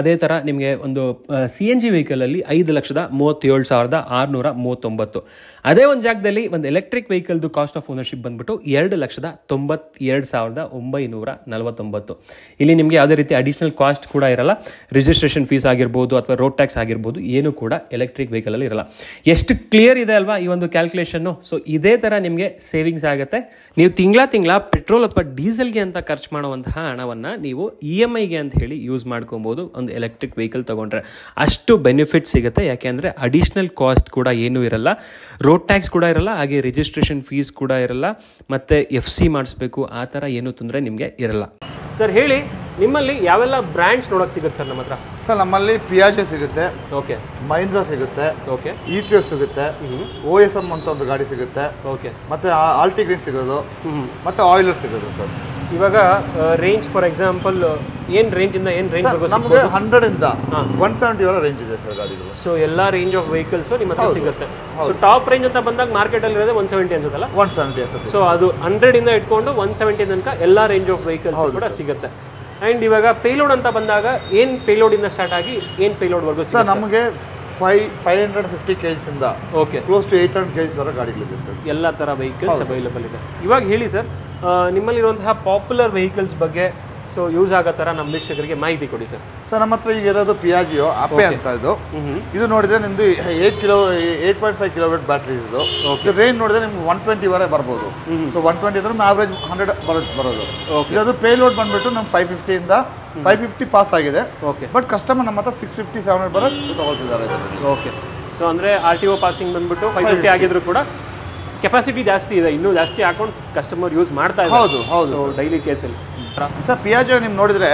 ಅದೇ ಥರ ನಿಮಗೆ ಒಂದು ಸಿ ಎನ್ ಜಿ ವೆಹಿಕಲಲ್ಲಿ ಐದು ಲಕ್ಷದ ಮೂವತ್ತೇಳು ಸಾವಿರದ ಆರುನೂರ ಮೂವತ್ತೊಂಬತ್ತು ಅದೇ ಒಂದು ಜಾಗದಲ್ಲಿ ಒಂದು ಎಲೆಕ್ಟ್ರಿಕ್ ವೆಹಿಕಲ್ದು ಕಾಸ್ಟ್ ಆಫ್ ಓನರ್ಶಿಪ್ ಬಂದ್ಬಿಟ್ಟು ಎರಡು ಲಕ್ಷದ ತೊಂಬತ್ತೆರಡು ಸಾವಿರದ ಒಂಬೈನೂರ ನಲವತ್ತೊಂಬತ್ತು ಇಲ್ಲಿ ನಿಮಗೆ ಯಾವುದೇ ರೀತಿ ಅಡಿಷನಲ್ ಕಾಸ್ಟ್ ಕೂಡ ಇರಲ್ಲ ರಿಜಿಸ್ಟ್ರೇಷನ್ ಫೀಸ್ ಆಗಿರ್ಬೋದು ಅಥವಾ ರೋಡ್ ಟ್ಯಾಕ್ಸ್ ಆಗಿರ್ಬೋದು ಏನು ಕೂಡ ಎಲೆಕ್ಟ್ರಿಕ್ ವೆಹಿಕಲಲ್ಲಿ ಇರಲ್ಲ ಎಷ್ಟು ಕ್ಲಿಯರ್ ಇದೆ ಅಲ್ವಾ ಈ ಒಂದು ಕ್ಯಾಲ್ಕುಲೇಷನ್ನು ಸೊ ಇದೇ ಥರ ನಿಮಗೆ ಸೇವಿಂಗ್ಸ್ ಆಗುತ್ತೆ ನೀವು ತಿಂಗಳ ತಿಂಗಳ ಪೆಟ್ರೋಲ್ ಅಥವಾ ಡೀಸೆಲ್ಗೆ ಅಂತ ಖರ್ಚು ಮಾಡುವಂತಹ ಹಣವನ್ನು ನೀವು ಇ ಎಮ್ ಐಗೆ ಅಂತ ಹೇಳಿ ಯೂಸ್ ಮಾಡ್ಕೊಬೋದು ಒಂದು ಎಲೆಕ್ಟ್ರಿಕ್ ವೆಹಿಕಲ್ ತೊಗೊಂಡ್ರೆ ಅಷ್ಟು ಬೆನಿಫಿಟ್ ಸಿಗುತ್ತೆ ಯಾಕೆಂದರೆ ಅಡಿಷ್ನಲ್ ಕಾಸ್ಟ್ ಕೂಡ ಏನೂ ಇರಲ್ಲ ರೋಡ್ ಟ್ಯಾಕ್ಸ್ ಕೂಡ ಇರಲ್ಲ ಹಾಗೆ ರಿಜಿಸ್ಟ್ರೇಷನ್ ಫೀಸ್ ಕೂಡ ಇರಲ್ಲ ಮತ್ತು ಎಫ್ ಸಿ ಮಾಡಿಸ್ಬೇಕು ಆ ಥರ ಏನೂ ತೊಂದರೆ ನಿಮಗೆ ಇರಲ್ಲ ಸರ್ ಹೇಳಿ ನಿಮ್ಮಲ್ಲಿ ಯಾವೆಲ್ಲ ಬ್ರ್ಯಾಂಡ್ಸ್ ನೋಡೋಕೆ ಸಿಗುತ್ತೆ ಸರ್ ನಮ್ಮ ಹತ್ರ ಸರ್ ನಮ್ಮಲ್ಲಿ ಪಿಯಾಜೆ ಸಿಗುತ್ತೆ ಓಕೆ ಮಹೀಂದ್ರ ಸಿಗುತ್ತೆ ಓಕೆ ಇ ಟಿ ಎಸ್ ಸಿಗುತ್ತೆ ಓ ಎಸ್ ಎಮ್ ಅಂತ ಒಂದು ಗಾಡಿ ಸಿಗುತ್ತೆ ಓಕೆ ಮತ್ತೆ ಆಲ್ಟಿ ಗ್ರೀನ್ ಸಿಗೋದು ಮತ್ತೆ ಆಯಿಲರ್ ಸಿಗೋದು ಸರ್ ಇವಾಗ ರೇಂಜ್ ಫಾರ್ ಎಕ್ಸಾಂಪಲ್ ಏನು ರೇಂಜಿಂದ ಏನು ರೇಂಜ್ ಸರ್ ಬರ್ಬೋದು ನಮಗೆ ಹಂಡ್ರೆಡ್ ಇಂದ ಒನ್ ಸೆವೆಂಟಿ ವರ ರೇಂಜ್ ಇದೆ ಸರ್ ಗಾಡಿಗಳು ಸೊ ಎಲ್ಲ ರೇಂಜ್ ಆಫ್ ವೆಹಿಕಲ್ಸ್ ನಿಮ್ಮ ಹತ್ರ ಸಿಗುತ್ತೆ ಸೊ ಟಾಪ್ ರೇಂಜ್ ಅಂತ ಬಂದಾಗ ಮಾರ್ಕೆಟ್ ಅಲ್ಲಿ ಇರೋದೇ ಒನ್ ಸೆವೆಂಟಿ ಅನ್ಸುತ್ತಲ್ಲ ಒನ್ ಸೆವೆಂಟಿ ಸರ್ ಸೊ ಅದು ಹಂಡ್ರೆಡ್ ಇಂದ ಇಟ್ಕೊಂಡು ಒನ್ ಸೆವೆಂಟಿ ತನಕ ಎಲ್ಲ ರೇಂಜ್ ಆಫ್ ವೆಹಿಕಲ್ಸ್ ಕೂಡ ಸಿಗುತ್ತೆ ಅಂಡ್ ಇವಾಗ ಪೇಲೋಡ್ ಅಂತ ಬಂದಾಗ ಏನ್ ಪೇಲೋಡ್ ಇಂದ ಸ್ಟಾರ್ಟ್ ಆಗಿ ಏನ್ ಪೇಲೋಡ್ ವರ್ಗು ಸರ್ ಸಿಗುತ್ತೆ ನಮಗೆ five five hundred fifty KGs ಇಂದ okay close to eight hundred KGs ವರ ಗಾಡಿಗಳಿದೆ ಸರ್ ಎಲ್ಲ ತರ ವೆಹಿಕಲ್ಸ್ ಅವೈಲೇಬಲ್ ಇದೆ ಇವಾಗ ಹೇಳಿ ಸರ್ ನಿಮ್ಮಲ್ಲಿರುವಂತಹ ಪಾಪ್ಯುಲರ್ ವೆಹಿಕಲ್ಸ್ ಬಗ್ಗೆ ಸೊ ಯೂಸ್ ಆಗೋ ಥರ ನಮ್ಮ ವೀಕ್ಷಕರಿಗೆ ಮಾಹಿತಿ ಕೊಡಿ ಸರ್ ಸರ್ ನಮ್ಮ ಹತ್ರ ಈಗ ಇರೋದು ಪಿಯಾಜಿಯೋ ಅಪ್ಪೆ ಅಂತ ಇದು ಇದು ನೋಡಿದ್ರೆ ನಿಮ್ದು eight kilo eight point five kilometre battery ಇದು ಇದು ರೇಂಜ್ ನೋಡಿದ್ರೆ ನಿಮ್ಗೆ ಒನ್ ಟ್ವೆಂಟಿ ವರೆ ಬರ್ಬೋದು ಸೊ ಒನ್ ಟ್ವೆಂಟಿ ಅಂದ್ರೆ ಆವ್ರೇಜ್ ಹಂಡ್ರೆಡ್ ಬರೋದು ಬರೋದು ಇದು ಪೇ ಲೋಡ್ ಬಂದ್ಬಿಟ್ಟು ನಮ್ಮ ಫೈವ್ ಫಿಫ್ಟಿಯಿಂದ ಫೈವ್ ಫಿಫ್ಟಿ ಪಾಸ್ ಆಗಿದೆ ಓಕೆ ಬಟ್ ಕಸ್ಟಮರ್ ನಮ್ಮ ಹತ್ರ ಸಿಕ್ಸ್ ಫಿಫ್ಟಿ ಸೆವೆನ್ ಹಂಡ್ರೆಡ್ ಬರೋದು ತಗೊಳ್ತಿದ್ದಾರೆ ಇದರಲ್ಲಿ ಓಕೆ ಸೊ ಅಂದರೆ ಆರ್ ಟಿ ಒ ಪಾಸಿಂಗ್ ಬಂದ್ಬಿಟ್ಟು ಫೈವ್ ಫಿಫ್ಟಿ ಆಗಿದ್ರು ಕೂಡ ಕೆಪಾಸಿಟಿ ಜಾಸ್ತಿ ಇದೆ ಇನ್ನೂ ಜಾಸ್ತಿ ಹಾಕೊಂಡು ಕಸ್ಟಮರ್ ಯೂಸ್ ಮಾಡ್ತಾ ಇದ್ದಾರೆ ಹೌದು ಹೌದು ಸೊ ಡೈಲಿ ಕೇಸಲ್ಲಿ ಸರ್ ಪಿಯಾಜೋ ನೀವು ನೋಡಿದ್ರೆ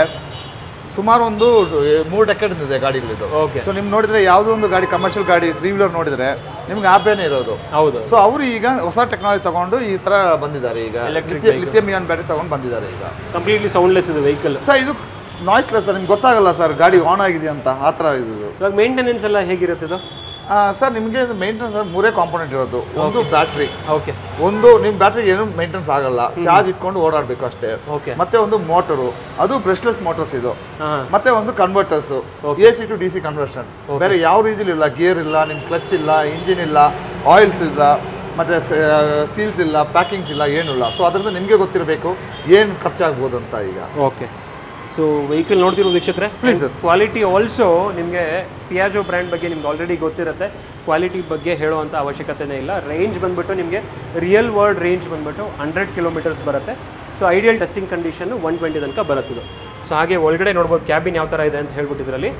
ಸುಮಾರು ಒಂದು ಮೂರು ಡೆಕೆಡ್ ಇದೆ ಗಾಡಿಗಳಿದು ಓಕೆ ಸೊ ನಿಮ್ಗೆ ನೋಡಿದ್ರೆ ಯಾವುದೋ ಒಂದು ಗಾಡಿ ಕಮರ್ಷಿಯಲ್ ಗಾಡಿ ತ್ರೀ ವೀಲರ್ ನೋಡಿದ್ರೆ ನಿಮ್ಗೆ ಆಪೇನೆ ಇರೋದು ಹೌದು ಸೊ ಅವರು ಈಗ ಹೊಸ ಟೆಕ್ನಾಲಜಿ ತಗೊಂಡು ಈ ತರ ಬಂದಿದ್ದಾರೆ ಈಗ Electric ಲಿಥಿಯಂ ಇಯಾನ್ ಬ್ಯಾಟರಿ ತಗೊಂಡು ಬಂದಿದ್ದಾರೆ ಈಗ ಕಂಪ್ಲೀಟ್ಲಿ ಸೌಂಡ್ಲೆಸ್ ಇದೆ ವೆಹಿಕಲ್ ಸರ್ ಇದು ನಾಯ್ಸ್ಲೆಸ್ ಸರ್ ನಿಮ್ಗೆ ಗೊತ್ತಾಗಲ್ಲ ಸರ್ ಗಾಡಿ ಆನ್ ಆಗಿದೆ ಅಂತ ಆ ಥರ ಇದು ಇವಾಗ ಮೇಂಟೆನೆನ್ಸ್ ಎಲ್ಲ ಹೇಗಿರುತ್ತೆ ಇದು ಸರ್ ನಿಮಗೆ ಮೇಂಟೆನೆನ್ಸ್ ಸರ್ ಮೂರೇ ಕಾಂಪೋನೆಂಟ್ ಇರೋದು ಒಂದು ಬ್ಯಾಟ್ರಿ ಓಕೆ ಒಂದು ನಿಮ್ಮ ಬ್ಯಾಟ್ರಿ ಏನು ಮೇಂಟೆನೆನ್ಸ್ ಆಗಲ್ಲ ಚಾರ್ಜ್ ಇಟ್ಕೊಂಡು ಓಡಾಡಬೇಕು ಅಷ್ಟೇ ಓಕೆ ಮತ್ತೆ ಒಂದು ಮೋಟರು ಅದು ಬ್ರಷ್ಲೆಸ್ ಮೋಟರ್ಸ್ ಇದು ಹಾಂ ಮತ್ತೆ ಒಂದು converters A C to D C conversion ಬೇರೆ ಯಾವ ರೀತಿಲಿ ಇಲ್ಲ ಗೇರ್ ಇಲ್ಲ ನಿಮ್ ಕ್ಲಚ್ ಇಲ್ಲ ಇಂಜಿನ್ ಇಲ್ಲ ಆಯಿಲ್ಸ್ ಇಲ್ಲ ಮತ್ತೆ ಸೀಲ್ಸ್ ಇಲ್ಲ ಪ್ಯಾಕಿಂಗ್ಸ್ ಇಲ್ಲ ಏನೂ ಇಲ್ಲ ಸೊ ಅದರಿಂದ ನಿಮಗೆ ಗೊತ್ತಿರಬೇಕು ಏನು ಖರ್ಚಾಗ್ಬೋದು ಅಂತ ಈಗ ಓಕೆ ಸೊ ವೆಹಿಕಲ್ ನೋಡ್ತಿರೋ ವೀಕ್ಷಕರೇ Please, sir. ಕ್ವಾಲಿಟಿ ಆಲ್ಸೋ ನಿಮಗೆ ಪಿಯಾಜೋ ಬ್ರ್ಯಾಂಡ್ ಬಗ್ಗೆ ನಿಮ್ಗೆ ಆಲ್ರೆಡಿ ಗೊತ್ತಿರುತ್ತೆ ಕ್ವಾಲಿಟಿ ಬಗ್ಗೆ ಹೇಳುವಂಥ ಅವಶ್ಯಕತೆನೇ ಇಲ್ಲ ರೇಂಜ್ ಬಂದ್ಬಿಟ್ಟು ನಿಮಗೆ ರಿಯಲ್ ವರ್ಲ್ಡ್ ರೇಂಜ್ ಬಂದ್ಬಿಟ್ಟು ಹಂಡ್ರೆಡ್ ಕಿಲೋಮೀಟರ್ಸ್ ಬರುತ್ತೆ so ideal testing condition one twenty ತನಕ ಬರುತ್ತಿದ್ದು ಸೊ ಹಾಗೆ ಒಳಗಡೆ ನೋಡ್ಬೋದು ಕ್ಯಾಬಿನ್ ಯಾವ ಥರ ಇದೆ ಅಂತ ಹೇಳ್ಬಿಟ್ಟು ಇದರಲ್ಲಿ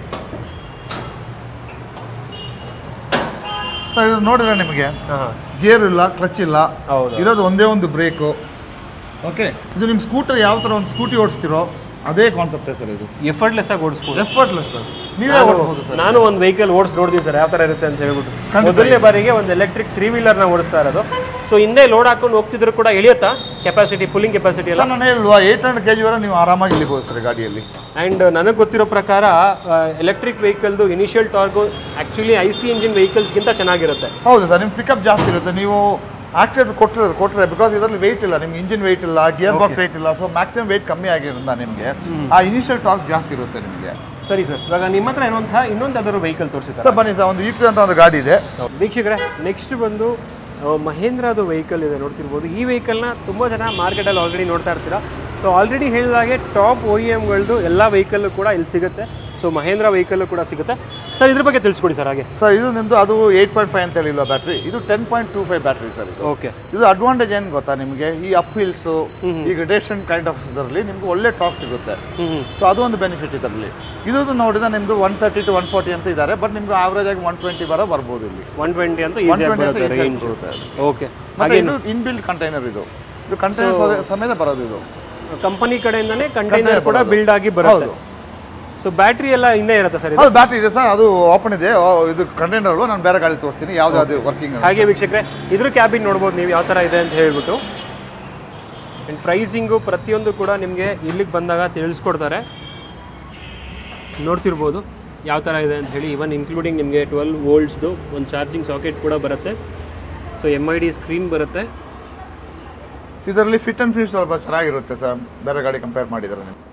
ಸೊ ಇದು ನೋಡಿದ್ರೆ ನಿಮಗೆ ಹಾಂ ಗೇರ್ ಇಲ್ಲ ಕ್ಲಚ್ ಇಲ್ಲ ಹೌದು ಇರೋದು ಒಂದೇ ಒಂದು ಬ್ರೇಕು ಓಕೆ ಇದು ನಿಮ್ಮ ಸ್ಕೂಟರ್ ಯಾವ ಥರ ಒಂದು ಸ್ಕೂಟಿ ಓಡಿಸ್ತಿರೋ ಅದೇ ಕಾನ್ಸೆಪ್ಟೇ ಸರ್ ಇದು ಎಫರ್ಟ್ಲೆಸ್ ಆಗಿ ಓಡಿಸ್ಬೋದು ಎಫರ್ಟ್ಲೆಸ್ ಸರ್ ನೀವೇ ಓಡಿಸ್ಬೋದು ಸರ್ ನಾನು ಒಂದು ವೆಹಿಕಲ್ ಓಡಿಸ್ ನೋಡ್ತೀನಿ ಸರ್ ಯಾವ ಥರ ಇರುತ್ತೆ ಅಂತ ಹೇಳ್ಬಿಟ್ಟು ಖಂಡಿತ ಮೊದಲನೇ ಬಾರಿಗೆ ಒಂದು ಎಲೆಕ್ಟ್ರಿಕ್ ತ್ರೀ ವೀಲರ್ನ ಓಡಿಸ್ತಾ ಇರೋದು ಸೊ ಹಿಂದೆ ಲೋಡ್ ಹಾಕೊಂಡು ಹೋಗ್ತಿದ್ರು ಕೂಡ ಎಳಿಯುತ್ತಾ ಕೆಪಾಸಿಟಿ ಪುಲ್ಲಿಂಗ್ ಕೆಪಾಸಿಟಿ ಎಲ್ಲ ಸರ್ ನಾನು ಹೇಳುವ ಏಯ್ಟ್ ಹಂಡ್ರೆಡ್ ಕೆ ಜಿವರೆಗೆ ನೀವು ಆರಾಮಾಗಿ ಇಲ್ಲಿಬೋದು ಸರ್ ಗಾಡಿಯಲ್ಲಿ ಆ್ಯಂಡ್ ನನಗೆ ಗೊತ್ತಿರೋ ಪ್ರಕಾರ ಎಲೆಕ್ಟ್ರಿಕ್ ವೆಹಿಕಲ್ದು initial torque actually I C engine ವೆಹಿಕಲ್ಸ್ಗಿಂತ ಚೆನ್ನಾಗಿರುತ್ತೆ ಹೌದು ಸರ್ ನಿಮ್ಮ ಪಿಕಪ್ ಜಾಸ್ತಿ ಇರುತ್ತೆ ನೀವು ಆಕ್ಸಿಡೆಂಟ್ ಕೊಟ್ಟರೆ ಕೊಟ್ಟರೆ ಬಿಕಾಸ್ ಇದರಲ್ಲಿ ವೆಯ್ಟ್ ಇಲ್ಲ ನಿಮ್ಗೆ ಇಂಜಿನ್ ವೆಯ್ಟ್ ಇಲ್ಲ ಗಿಯರ್ ಬಾಕ್ಸ್ ವೆಯ್ಟ್ ಇಲ್ಲ ಸೊ ಮ್ಯಾಕ್ಸಿಮಮ್ ವೆಯ್ಟ್ ಕಮ್ಮಿ ಆಗಿರೋದ್ರಿಂದ ನಿಮಗೆ ಆ ಇನಿಷಿಯಲ್ ಟಾರ್ಕ್ ಜಾಸ್ತಿ ಇರುತ್ತೆ ನಿಮಗೆ ಸರಿ ಸರ್ ಇವಾಗ ನಿಮ್ಮ ಹತ್ರ ಇರುವಂತಹ ಇನ್ನೊಂದು ಯಾವ್ದಾದ್ರು ವೆಹಿಕಲ್ ತೋರಿಸಿ ಸರ್ ಸರ್ ಬನ್ನಿ ಸರ್ ಒಂದು ಈಟ್ರಿ ಅಂತ ಒಂದು ಗಾಡಿ ಇದೆ ವೀಕ್ಷಕರೇ ನೆಕ್ಸ್ಟ್ ಬಂದು ಆ, ಮಹೇಂದ್ರದು ವೆಹಿಕಲ್ ಇದೆ ನೋಡ್ತಿರ್ಬೋದು ಈ ವೆಹಿಕಲ್ನ ತುಂಬ ಜನ ಮಾರ್ಕೆಟಲ್ಲಿ ಆಲ್ರೆಡಿ ನೋಡ್ತಾ ಇರ್ತೀರಾ ಸೊ ಆಲ್ರೆಡಿ ಹೇಳಿದಾಗೆ ಟಾಪ್ ಒ ಇ ಎಮ್ಗಳದ್ದು ಎಲ್ಲ ವೆಹಿಕಲ್ಲು ಕೂಡ ಇಲ್ಲಿ ಸಿಗುತ್ತೆ ಸೊ ಮಹೇಂದ್ರ ವೆಹಿಕಲ್ಲು ಕೂಡ ಸಿಗುತ್ತೆ ಸರ್ ಇದ್ರ ಬಗ್ಗೆ ತಿಳಿಸ್ಕೊಡಿ ಸರ್ ಹಾಗೆ ಸರ್ ಇದು ನಿಮ್ಮದು ಅದು ಏಯ್ಟ್ ಪಾಯಿಂಟ್ ಫೈವ್ ಅಂತ ಹೇಳಿಲ್ಲ ಬ್ಯಾಟ್ರಿ ಇದು ten point two five battery sir ಇದು ಓಕೆ ಇದು ಅಡ್ವಾಂಟೇಜ್ ಏನು ಗೊತ್ತಾ ನಿಮಗೆ ಈ ಅಪ್ ಹಿಲ್ಸು ಈ ಗ್ರೇಡೇಷನ್ ಕೈಂಡ್ ಆಫ್ ಇದರಲ್ಲಿ ನಿಮ್ಗೆ ಒಳ್ಳೆ ಟಾಪ್ ಸಿಗುತ್ತೆ ಹ್ಞೂ ಸೊ ಅದು ಒಂದು ಬೆನಿಫಿಟ್ ಇದರಲ್ಲಿ ಇದು ನೋಡಿದ್ರೆ ನಿಮ್ಮದು one thirty to one forty ಅಂತ ಇದ್ದಾರೆ ಬಟ್ ನಿಮ್ಗೆ ಆವ್ರೇಜ್ ಆಗಿ ಒನ್ ಟ್ವೆಂಟಿ ಬರೋ ಬರ್ಬೋದು ಇಲ್ಲಿ ಒನ್ ಟ್ವೆಂಟಿ ಅಂತ ಒನ್ ಈಸಿಯಾಗಿ ಟ್ವೆಂಟಿ ಅಂತ ಬರುತ್ತೆ easy ಆಗಿ ರೇಂಜ್ ಬರುತ್ತೆ ಓಕೆ ಮತ್ತೆ ಇದು ಇನ್ಬಿಲ್ಡ್ ಕಂಟೈನರ್ ಇದು ಇದು ಕಂಟೈನರ್ ಸಮೇತ ಬರೋದು ಇದು ಕಂಪನಿ ಕಡೆಯಿಂದನೇ ಕಂಟೈನರ್ ಕೂಡ ಬಿಲ್ಡ್ ಆಗಿ ಬರುತ್ತೆ ಹೌದು ಸೊ ಬ್ಯಾಟ್ರಿ ಎಲ್ಲ ಹಿಂದೆ ಇರುತ್ತೆ ಸರ್ ಇದು ಹೌದು ಬ್ಯಾಟ್ರಿ ಇದೆ ಸರ್ ಅದು ಓಪನ್ ಇದೆ ಓ, ಇದು ಕಂಟೈನರ್ ನಾನು ಬೇರೆ ಗಾಡಿ ತೋರಿಸ್ತೀನಿ ಯಾವ್ದು ಅದು ವರ್ಕಿಂಗ್ ಹಾಗೆ ವೀಕ್ಷಕರೇ ಇದ್ರ ಕ್ಯಾಬಿನ್ ನೋಡ್ಬೋದು ನೀವು ಯಾವ ಥರ ಇದೆ ಅಂತ ಹೇಳ್ಬಿಟ್ಟು ಆ್ಯಂಡ್ ಪ್ರೈಸಿಂಗು ಪ್ರತಿಯೊಂದು ಕೂಡ ನಿಮಗೆ ಇಲ್ಲಿಗೆ ಬಂದಾಗ ತಿಳಿಸ್ಕೊಡ್ತಾರೆ ನೋಡ್ತಿರ್ಬೋದು ಯಾವ ಥರ ಇದೆ ಅಂತ ಹೇಳಿ ಇವನ್ ಇನ್ಕ್ಲೂಡಿಂಗ್ ನಿಮಗೆ ಟ್ವೆಲ್ ವೋಲ್ಟ್ಸ್ದು ಒಂದು ಚಾರ್ಜಿಂಗ್ ಸಾಕೆಟ್ ಕೂಡ ಬರುತ್ತೆ so M I D screen ಬರುತ್ತೆ ಇದರಲ್ಲಿ ಫಿಟ್ ಅಂಡ್ ಫಿನಿಶ್ ಸ್ವಲ್ಪ ಚೆನ್ನಾಗಿರುತ್ತೆ ಸರ್ ಬೇರೆ ಗಾಡಿ ಕಂಪೇರ್ ಮಾಡಿದ್ರೆ ನೀವು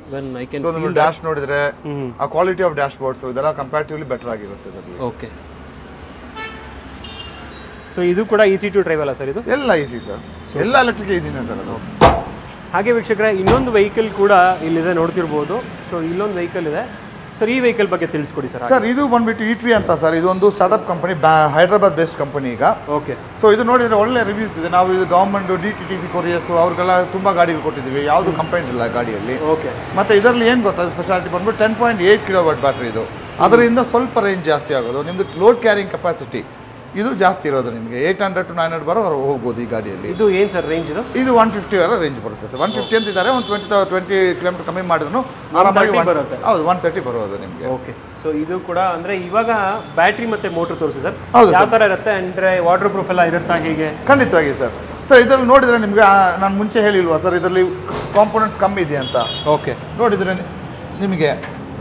ವೆನ್ ಐ ಕ್ಯಾನ್ ಸೊ ನೀವು ಡ್ಯಾಶ್ ನೋಡಿದ್ರೆ ಹ್ಮ್ ಆ ಕ್ವಾಲಿಟಿ ಆಫ್ ಡ್ಯಾಶ್ ಬೋರ್ಡ್ಸ್ ಇದೆಲ್ಲ ಕಂಪ್ಯಾರಿಟಿವ್ಲಿ ಬೆಟರ್ ಆಗಿರುತ್ತೆ ಇದರಲ್ಲಿ ಓಕೆ ಸೊ ಇದು ಕೂಡ ಈಸಿ ಟು ಡ್ರೈವ್ ಅಲ್ಲ ಸರ್ ಇದು ಎಲ್ಲ ಈಸಿ ಸರ್ ಎಲ್ಲ ಎಲೆಕ್ಟ್ರಿಕ್ ಈಸಿನೇ ಸರ್ ಅದು ಹಾಗೆ ವೀಕ್ಷಕರೇ ಇನ್ನೊಂದು ವೆಹಿಕಲ್ ಕೂಡ ಇಲ್ಲಿದೆ ನೋಡ್ತಿರ್ಬೋದು ಸೊ ಇಲ್ಲೊಂದು ವೆಹಿಕಲ್ ಇದೆ ಸರ್ ಈ ವೆಹಿಕಲ್ ಬಗ್ಗೆ ತಿಳಿಸ್ಕೊಡಿ ಸರ್ ಸರ್ ಇದು ಬಂದ್ಬಿಟ್ಟು ಇಟ್ರಿ ಅಂತ ಸರ್ ಇದೊಂದು startup company Hyderabad based company ಈಗ ಓಕೆ ಸೊ ಇದು ನೋಡಿದ್ರೆ ಒಳ್ಳೆ ರಿವ್ಯೂಸ್ ಇದೆ ನಾವು ಇದು government D T T C couriers ಅವ್ರಿಗೆಲ್ಲ ತುಂಬ ಗಾಡಿಗಳು ಕೊಟ್ಟಿದ್ದೀವಿ ಯಾವುದು ಕಂಪ್ಲೇಂಟ್ ಇಲ್ಲ ಗಾಡಿಯಲ್ಲಿ ಓಕೆ ಮತ್ತೆ ಇದರಲ್ಲಿ ಏನು ಗೊತ್ತಾ ಸ್ಪೆಷಾಲಿಟಿ ಬಂದ್ಬಿಟ್ಟು ten point eight kilowatt battery ಇದು ಅದರಿಂದ ಸ್ವಲ್ಪ ರೇಂಜ್ ಜಾಸ್ತಿ ಆಗೋದು ನಿಮ್ದು ಲೋಡ್ ಕ್ಯಾರಿಂಗ್ ಕೆಪಾಸಿಟಿ ಇದು ಜಾಸ್ತಿ ಇರೋದು ನಿಮಗೆ eight hundred to nine hundred ಬರೋ ಹೋಗ್ಬೋದು ಈ ಗಾಡಿಯಲ್ಲಿ ಇದು ಏನು ಸರ್ ರೇಂಜ್ ಇದು ಇದು ಒನ್ ಫಿಫ್ಟಿ ವರ ರೇಂಜ್ ಬರುತ್ತೆ ಸರ್ ಒನ್ ಫಿಫ್ಟಿ ಅಂತಿದ್ದಾರೆ ಒಂದು ಟ್ವೆಂಟಿ ಟ್ವೆಂಟಿ ಕಿಲೋಮೀಟರ್ ಕಮ್ಮಿ ಮಾಡಿದ್ರು ಆರಾಮಾಗಿ 130 one- ಬರುತ್ತೆ. ಹೌದು ಒನ್ ತರ್ಟಿ ಬರೋದು ನಿಮಗೆ ಓಕೆ ಸೊ ಇದು ಕೂಡ ಅಂದ್ರೆ ಇವಾಗ ಬ್ಯಾಟ್ರಿ ಮತ್ತೆ ಮೋಟರ್ ತೋರಿಸಿ ಸರ್ ಹೌದು ಯಾವ ತರ ಇರುತ್ತೆ ಅಂದ್ರೆ ವಾಟರ್ ಪ್ರೂಫ್ ಎಲ್ಲ ಇರುತ್ತಾ ಹೇಗೆ ಖಂಡಿತವಾಗಿ ಸರ್ ಸರ್ ಇದರಲ್ಲಿ ನೋಡಿದ್ರೆ ನಿಮಗೆ ನಾನು ಮುಂಚೆ ಹೇಳಿಲ್ವಾ ಸರ್ ಇದರಲ್ಲಿ ಕಾಂಪೋನೆಂಟ್ಸ್ ಕಮ್ಮಿ ಇದೆ ಅಂತ ಓಕೆ ನೋಡಿದ್ರೆ ನಿ- ನಿಮಗೆ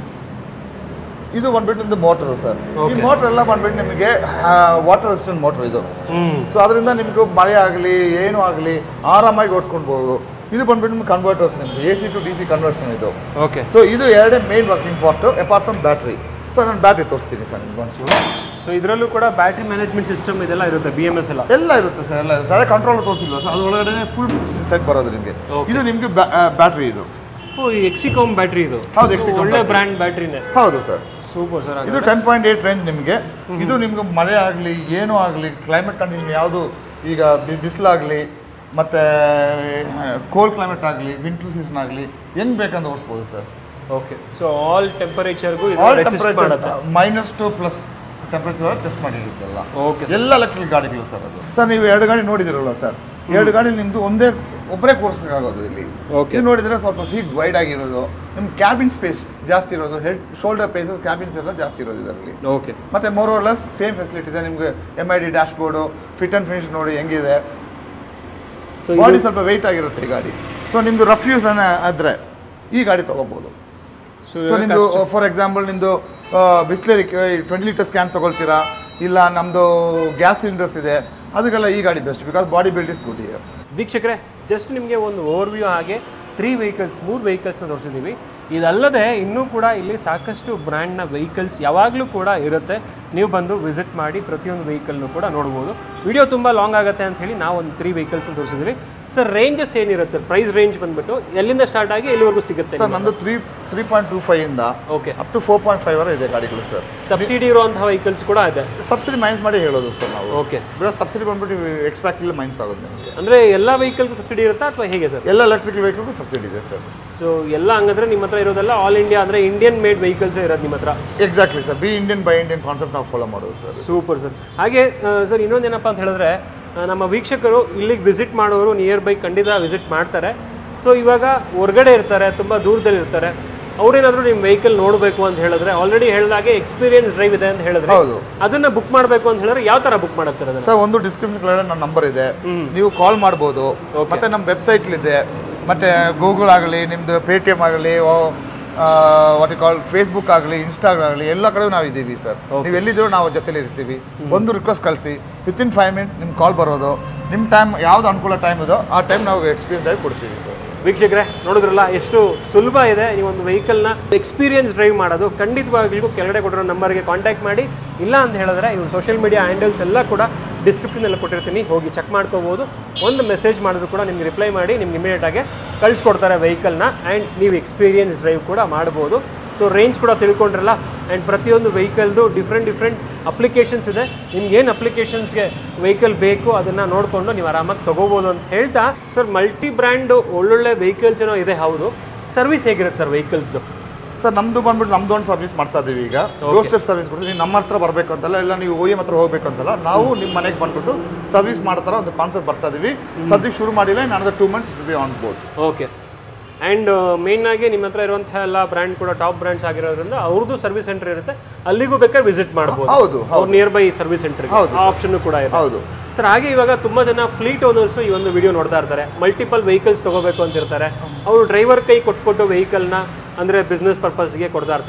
ಇದು ಬಂದ್ಬಿಟ್ಟು ನಿಮ್ದು ಮೋಟರ್ ಸರ್ ಈ Okay. ಮೋಟರ್ ಎಲ್ಲ ಬಂದ್ಬಿಟ್ಟು ನಿಮಗೆ ವಾಟರ್ ರೆಸಿಸ್ಟೆಂಟ್ ಮೋಟರ್ ಇದು ಹ್ಮ್ ಸೊ ಅದರಿಂದ ನಿಮ್ಗೆ ಮಳೆ ಆಗಲಿ ಏನೂ ಆಗಲಿ ಆರಾಮಾಗಿ ಓಡಿಸ್ಕೊಳ್ಬೋದು ಇದು ಬಂದ್ಬಿಟ್ಟು ನಿಮ್ಗೆ ಕನ್ವರ್ಟರ್ಸ್ ನಿಮ್ಗೆ A C to D C conversion ಇದು ಓಕೆ ಸೊ ಇದು ಎರಡೇ main working part apart from battery so ನಾನು ಬ್ಯಾಟ್ರಿ ತೋರಿಸ್ತೀನಿ ಸರ್ ನಿಮ್ಗೆ ಒಂಚೂರು ಸೊ ಇದರಲ್ಲೂ ಕೂಡ ಬ್ಯಾಟ್ರಿ ಮ್ಯಾನೇಜ್ಮೆಂಟ್ ಸಿಸ್ಟಮ್ ಇದೆಲ್ಲ ಇರುತ್ತೆ ಬಿ ಎಮ್ ಎಸ್ ಎಲ್ಲ ಎಲ್ಲ ಇರುತ್ತೆ ಸರ್ ಎಲ್ಲ ಇರುತ್ತೆ ಅದೇ ಕಂಟ್ರೋಲ್ ತೋರಿಸಿಲ್ಲ ಸರ್ ಅದರೊಳಗಡೆ ಫುಲ್ ಸೆಟ್ ಬರೋದು ನಿಮಗೆ Okay. ಇದು ನಿಮಗೆ ಬ್ಯಾಟ್ರಿ ಇದು ಓ ಎಕ್ಸಿಕಾಮ್ ಬ್ಯಾಟ್ರಿ ಇದು ಹೌದು, Exicom ಒಳ್ಳೆ battery. ಬ್ರ್ಯಾಂಡ್ ಬ್ಯಾಟ್ರಿನೇ ಹೌದು ಸರ್ ಸೂಪರ್ ಸರ್ ಇದು ಟೆನ್ ಪಾಯಿಂಟ್ ಏಟ್ ರೇಂಜ್ ನಿಮಗೆ ಇದು ನಿಮ್ಗೆ ಮಳೆ ಆಗಲಿ ಏನೂ ಆಗಲಿ ಕ್ಲೈಮೇಟ್ ಕಂಡೀಷನ್ ಯಾವುದು ಈಗ ಬಿಸಿಲಾಗಲಿ ಮತ್ತು ಕೋಲ್ಡ್ ಕ್ಲೈಮೇಟ್ ಆಗಲಿ ವಿಂಟರ್ ಸೀಸನ್ ಆಗಲಿ ಹೆಂಗ್ ಬೇಕಂತ ಓಡಿಸ್ಬೋದು ಸರ್ ಓಕೆ ಸೊ ಆಲ್ ಟೆಂಪರೇಚರ್ಗೂ ಇದು ಆಲ್ ರೆಸಿಸ್ಟ್ ಮಾಡುತ್ತೆ minus to plus temperature test ಮಾಡಿರುತ್ತಲ್ಲ ಓಕೆ ಎಲ್ಲ ಎಲೆಕ್ಟ್ರಿಕ್ ಗಾಡಿಗಳು ಸರ್ ಅದು ಸರ್ ನೀವು ಎರಡು ಗಾಡಿ ನೋಡಿದಿರಲ್ಲ ಸರ್ ಎರಡು ಗಾಡಿ ನಿಮ್ದು ಒಂದೇ ಒಬ್ಬರೇ ಆಗೋದು ಇಲ್ಲಿ Okay. ಇದು ನೋಡಿದ್ರೆ ಸ್ವಲ್ಪ ಸೀಟ್ ವೈಡ್ ಆಗಿರೋದು ನಿಮ್ಮ ಕ್ಯಾಬಿನ್ ಸ್ಪೇಸ್ ಜಾಸ್ತಿ ಇರೋದು head shoulder places cabin space ಎಲ್ಲ ಜಾಸ್ತಿ ಇರೋದು ಇದರಲ್ಲಿ ಓಕೆ ಮತ್ತೆ ಮೋರ್ ಓರ್ಲೆಸ್ ಸೇಮ್ ಫೆಸಿಲಿಟೀಸ್ ನಿಮ್ಗೆ M I D dashboard fit and finish ನೋಡಿ ಹೆಂಗಿದೆ ಸೊ ಬಾಡಿ ಸ್ವಲ್ಪ ವೆಯ್ಟ್ ಆಗಿರುತ್ತೆ ಈ ಗಾಡಿ ಸೊ ನಿಮ್ದು ರಫ್ ಯೂಸ್ ಅನ್ನ ಆದ್ರೆ ಈ ಗಾಡಿ ತಗೋಬಹುದು ಸೊ ನಿಮ್ದು ಫಾರ್ ಎಕ್ಸಾಂಪಲ್ ನಿಮ್ದು ಬಿಸ್ಲೇರಿ ಟ್ವೆಂಟಿ ಲೀಟರ್ಸ್ ಕ್ಯಾನ್ ತಗೊಳ್ತೀರಾ ಇಲ್ಲ ನಮ್ಮದು ಗ್ಯಾಸ್ ಸಿಲಿಂಡರ್ಸ್ ಇದೆ ಅದಕ್ಕೆಲ್ಲ ಈ ಗಾಡಿ best because body build is good here ವೀಕ್ಷಕರೇ ಜಸ್ಟ್ ನಿಮಗೆ ಒಂದು ಓವರ್ವ್ಯೂ ಹಾಗೆ ತ್ರೀ ವೆಹಿಕಲ್ಸ್ ಮೂರು ವೆಹಿಕಲ್ಸ್ನ ತೋರಿಸಿದ್ದೀವಿ ಇದಲ್ಲದೆ ಇನ್ನೂ ಕೂಡ ಇಲ್ಲಿ ಸಾಕಷ್ಟು ಬ್ರ್ಯಾಂಡ್ನ ವೆಹಿಕಲ್ಸ್ ಯಾವಾಗಲೂ ಕೂಡ ಇರುತ್ತೆ ನೀವು ಬಂದು ವಿಸಿಟ್ ಮಾಡಿ ಪ್ರತಿಯೊಂದು ವೆಹಿಕಲ್ನು ಕೂಡ ನೋಡ್ಬೋದು ವಿಡಿಯೋ ತುಂಬ ಲಾಂಗ್ ಆಗುತ್ತೆ ಅಂತ ಹೇಳಿ ನಾವು ಒಂದು ತ್ರೀ ವೆಹಿಕಲ್ಸ್ನ ತೋರಿಸಿದ್ವಿ ಸರ್ ರೇಂಜಸ್ ಏನಿರುತ್ತೆ ಸರ್ ಪ್ರೈಸ್ ರೇಂಜ್ ಬಂದ್ಬಿಟ್ಟು ಎಲ್ಲಿಂದ ಸ್ಟಾರ್ಟ್ ಆಗಿ ಎಲ್ಲಿವರೆಗೂ ಸಿಗುತ್ತೆ ಸರ್ ನಮ್ಮದು three three point two five ಇಂದ okay up to four point five ವರೆ ಇದೆ ಗಾಡಿಗಳು ಸರ್ ಸಬ್ಸಿಡಿ ಇರುವಂತಹ ವೆಹಿಕಲ್ಸ್ ಕೂಡ ಇದೆ ಸಬ್ಸಿಡಿ ಮೈನ್ಸ್ ಮಾಡಿ ಹೇಳೋದು ಸರ್ ನಾವು ಓಕೆ ಬಿಕಾಸ್ ಸಬ್ಸಿಡಿ ಬಂದ್ಬಿಟ್ಟು ಎಕ್ಸ್ಪೆಕ್ಟ್ ಇಲ್ಲ ಮೈನ್ಸ್ ಆಗೋದು ನಿಮಗೆ ಅಂದರೆ ಎಲ್ಲ ವೆಹಿಕಲ್ಗೂ ಸಬ್ಸಿಡಿ ಇರುತ್ತಾ ಅಥವಾ ಹೇಗೆ ಸರ್ ಎಲ್ಲ ಎಲೆಕ್ಟ್ರಿಕ್ ವೆಹಿಕಲ್ಗೂ ಸಬ್ಸಿಡಿ ಇದೆ ಸರ್ ಸೊ ಎಲ್ಲ ಹಂಗಂದ್ರೆ ನಿಮ್ಮ ಹತ್ರ ಇರೋದೆಲ್ಲ ಆಲ್ ಇಂಡಿಯಾ ಅಂದರೆ ಇಂಡಿಯನ್ ಮೇಡ್ ವೆಹಿಕಲ್ಸೇ ಇರೋದು ನಿಮ್ಮ ಹತ್ರ exactly sir be Indian buy Indian concept ನಾವು ಫಾಲೋ ಮಾಡೋದು ಸರ್ ಸೂಪರ್ ಸರ್ ಹಾಗೆ ಸರ್ ಇನ್ನೊಂದೇನಪ್ಪ ಅಂತ ಹೇಳಿದ್ರೆ ಆ, ನಮ್ಮ ವೀಕ್ಷಕರು ಇಲ್ಲಿಗೆ ವಿಸಿಟ್ ಮಾಡೋರು ನಿಯರ್ ಬೈ ಖಂಡಿತ ವಿಸಿಟ್ ಮಾಡ್ತಾರೆ ಸೊ ಇವಾಗ ಹೊರಗಡೆ ಇರ್ತಾರೆ ತುಂಬ ದೂರದಲ್ಲಿ ಇರ್ತಾರೆ ಅವ್ರೇನಾದರೂ ನಿಮ್ಮ ವೆಹಿಕಲ್ ನೋಡಬೇಕು ಅಂತ ಹೇಳಿದ್ರೆ ಆಲ್ರೆಡಿ ಹೇಳಿದಾಗೆ ಎಕ್ಸ್ಪೀರಿಯನ್ಸ್ ಡ್ರೈವ್ ಇದೆ ಅಂತ ಹೇಳಿದ್ರೆ ಹೌದು ಅದನ್ನ ಬುಕ್ ಮಾಡಬೇಕು ಅಂತ ಹೇಳಿದ್ರೆ ಯಾವ ಥರ ಬುಕ್ ಮಾಡೋದು ಸರ್ ಅದನ್ನ ಸರ್ ಒಂದು ಡಿಸ್ಕ್ರಿಪ್ಷನ್ ಕೆಳಗಡೆ ನನ್ನ ನಂಬರ್ ಇದೆ ನೀವು ಕಾಲ್ ಮಾಡ್ಬೋದು ಮತ್ತೆ ನಮ್ಮ ವೆಬ್ಸೈಟ್ಲಿದೆ ಮತ್ತೆ ಗೂಗಲ್ ಆಗಲಿ ನಿಮ್ದು ಪೇಟಿಎಮ್ ಆಗಲಿ ವಾಟ್ ಕಾಲ್ ಫೇಸ್ಬುಕ್ ಆಗಲಿ ಇನ್ಸ್ಟಾಗ್ರಾಮ್ ಆಗಲಿ ಎಲ್ಲ ಕಡೆಗೂ ನಾವು ಇದ್ದೀವಿ ಸರ್ ನೀವು ಎಲ್ಲಿದ್ದೀರೋ ನಾವು ಜೊತೆಲಿ ಇರ್ತೀವಿ ಒಂದು ರಿಕ್ವೆಸ್ಟ್ ಕಳಿಸಿ ವಿತ್ ಇನ್ ಫೈವ್ ಮಿನಿಟ್ ನಿಮ್ಮ ಕಾಲ್ ಬರೋದು ನಿಮ್ಮ ಟೈಮ್ ಯಾವ್ದು ಅನುಕೂಲ ಟೈಮ್ ಇದೋ ಆ ಟೈಮ್ ನಾವು ಎಕ್ಸ್ಪೀರಿಯನ್ಸ್ ಆಗಿ ಕೊಡ್ತೀವಿ ಸರ್ ವೀಕ್ಷಕರೇ ನೋಡಿದ್ರಲ್ಲ ಎಷ್ಟು ಸುಲಭ ಇದೆ ಈ ಒಂದು ವೆಹಿಕಲ್ನ ಎಕ್ಸ್ಪೀರಿಯನ್ಸ್ ಡ್ರೈವ್ ಮಾಡೋದು ಖಂಡಿತವಾಗ್ಲಿಗೂ ಕೆಳಗಡೆ ಕೊಟ್ಟಿರೋ ನಂಬರ್ಗೆ ಕಾಂಟ್ಯಾಕ್ಟ್ ಮಾಡಿ ಇಲ್ಲ ಅಂತ ಹೇಳಿದ್ರೆ ಇವ್ರು ಸೋಷಿಯಲ್ ಮೀಡಿಯಾ ಹ್ಯಾಂಡಲ್ಸ್ ಎಲ್ಲ ಕೂಡ ಡಿಸ್ಕ್ರಿಪ್ಷನ್ ಎಲ್ಲ ಕೊಟ್ಟಿರ್ತೀನಿ ಹೋಗಿ ಚೆಕ್ ಮಾಡ್ಕೋಬೋದು ಒಂದು ಮೆಸೇಜ್ ಮಾಡಿದ್ರು ಕೂಡ ನಿಮ್ಗೆ ರಿಪ್ಲೈ ಮಾಡಿ ನಿಮ್ಗೆ ಇಮಿಡಿಯೇಟಾಗಿ ಕಳಿಸ್ಕೊಡ್ತಾರೆ ವೆಹಿಕಲ್ನ ಆ್ಯಂಡ್ ನೀವು ಎಕ್ಸ್ಪೀರಿಯನ್ಸ್ ಡ್ರೈವ್ ಕೂಡ ಮಾಡ್ಬೋದು ಸೊ ರೇಂಜ್ ಕೂಡ ತಿಳ್ಕೊಂಡ್ರಲ್ಲ ಆ್ಯಂಡ್ ಪ್ರತಿಯೊಂದು ವೆಹಿಕಲ್ದು ಡಿಫ್ರೆಂಟ್ ಡಿಫ್ರೆಂಟ್ ಅಪ್ಲಿಕೇಶನ್ಸ್ ಇದೆ ನಿಮ್ಗೆ ಏನು ಅಪ್ಲಿಕೇಶನ್ಸ್ಗೆ ವೆಹಿಕಲ್ ಬೇಕು ಅದನ್ನು ನೋಡಿಕೊಂಡು ನೀವು ಆರಾಮಾಗಿ ತಗೋಬೋದು ಅಂತ ಹೇಳ್ತಾ ಸರ್ ಮಲ್ಟಿ ಬ್ರ್ಯಾಂಡ್ ಒಳ್ಳೊಳ್ಳೆ ವೆಹಿಕಲ್ಸ್ ಏನೋ ಇದೆ ಹೌದು ಸರ್ವಿಸ್ ಹೇಗಿರುತ್ತೆ ಸರ್ ವೆಹಿಕಲ್ಸ್ದು ಸರ್ ನಮ್ದು ಬಂದ್ಬಿಟ್ಟು ನಮ್ದು ಒಂದು ಸರ್ವಿಸ್ ಮಾಡ್ತಾ ಇದೀವಿ ಈಗ ಡೋರ್ ಸ್ಟೆಪ್ ಸರ್ವಿಸ್ ಕೊಡ್ತೀವಿ ನೀವು ನಮ್ಮ ಹತ್ರ ಬರಬೇಕು ಅಂತಲ್ಲ ಇಲ್ಲ ನೀವು ಓ ಎಮ್ ಹತ್ರ ಹೋಗ್ಬೇಕು ಅಂತಲ್ಲ ನಾವು ನಿಮ್ಮ ಮನೆಗೆ ಬಂದ್ಬಿಟ್ಟು ಸರ್ವಿಸ್ ಮಾಡ್ತಾರ ಒಂದು ಕಾನ್ಸೆಪ್ಟ್ ಬರ್ತಾ ಇದೀವಿ ಸದ್ಯಕ್ಕೆ ಶುರು ಮಾಡಿಲ್ಲ ನಾನು two months be on board okay and ಮೇಯ್ನಾಗಿ ನಿಮ್ಮ ಹತ್ರ ಇರುವಂತಹ ಎಲ್ಲ ಬ್ರ್ಯಾಂಡ್ ಕೂಡ ಟಾಪ್ ಬ್ರ್ಯಾಂಡ್ಸ್ ಆಗಿರೋದ್ರಿಂದ ಅವ್ರದ್ದು ಸರ್ವಿಸ್ ಸೆಂಟರ್ ಇರುತ್ತೆ ಅಲ್ಲಿಗೂ ಬೇಕಾದ್ರೆ ವಿಸಿಟ್ ಮಾಡ್ಬೋದು ಹೌದು ಅವ್ರ ನಿಯರ್ ಬೈ ಸರ್ವಿಸ್ ಸೆಂಟರ್ ಹೌದು, ಆ ಆಪ್ಷನ್ ಕೂಡ ಇದೆ ಹೌದು ಸರ್ ಹಾಗೆ ಇವಾಗ ತುಂಬಾ ಜನ ಫ್ಲೀಟ್ ಓನರ್ಸ್ ಈ ಒಂದು ವಿಡಿಯೋ ನೋಡ್ತಾ ಇರ್ತಾರೆ ಮಲ್ಟಿಪಲ್ ವೆಹಿಕಲ್ಸ್ ತಗೋಬೇಕು ಅಂತ ಇರ್ತಾರೆ ಅವರು ಡ್ರೈವರ್ ಕೈ ಕೊಟ್ಕೊಟ್ಟು ವೆಹಿಕಲ್ನ ಅಂದರೆ ಬಿಸ್ನೆಸ್ ಪರ್ಪಸ್ಗೆ ಕೊಡ್ತಾ ಇರ್ತಾರೆ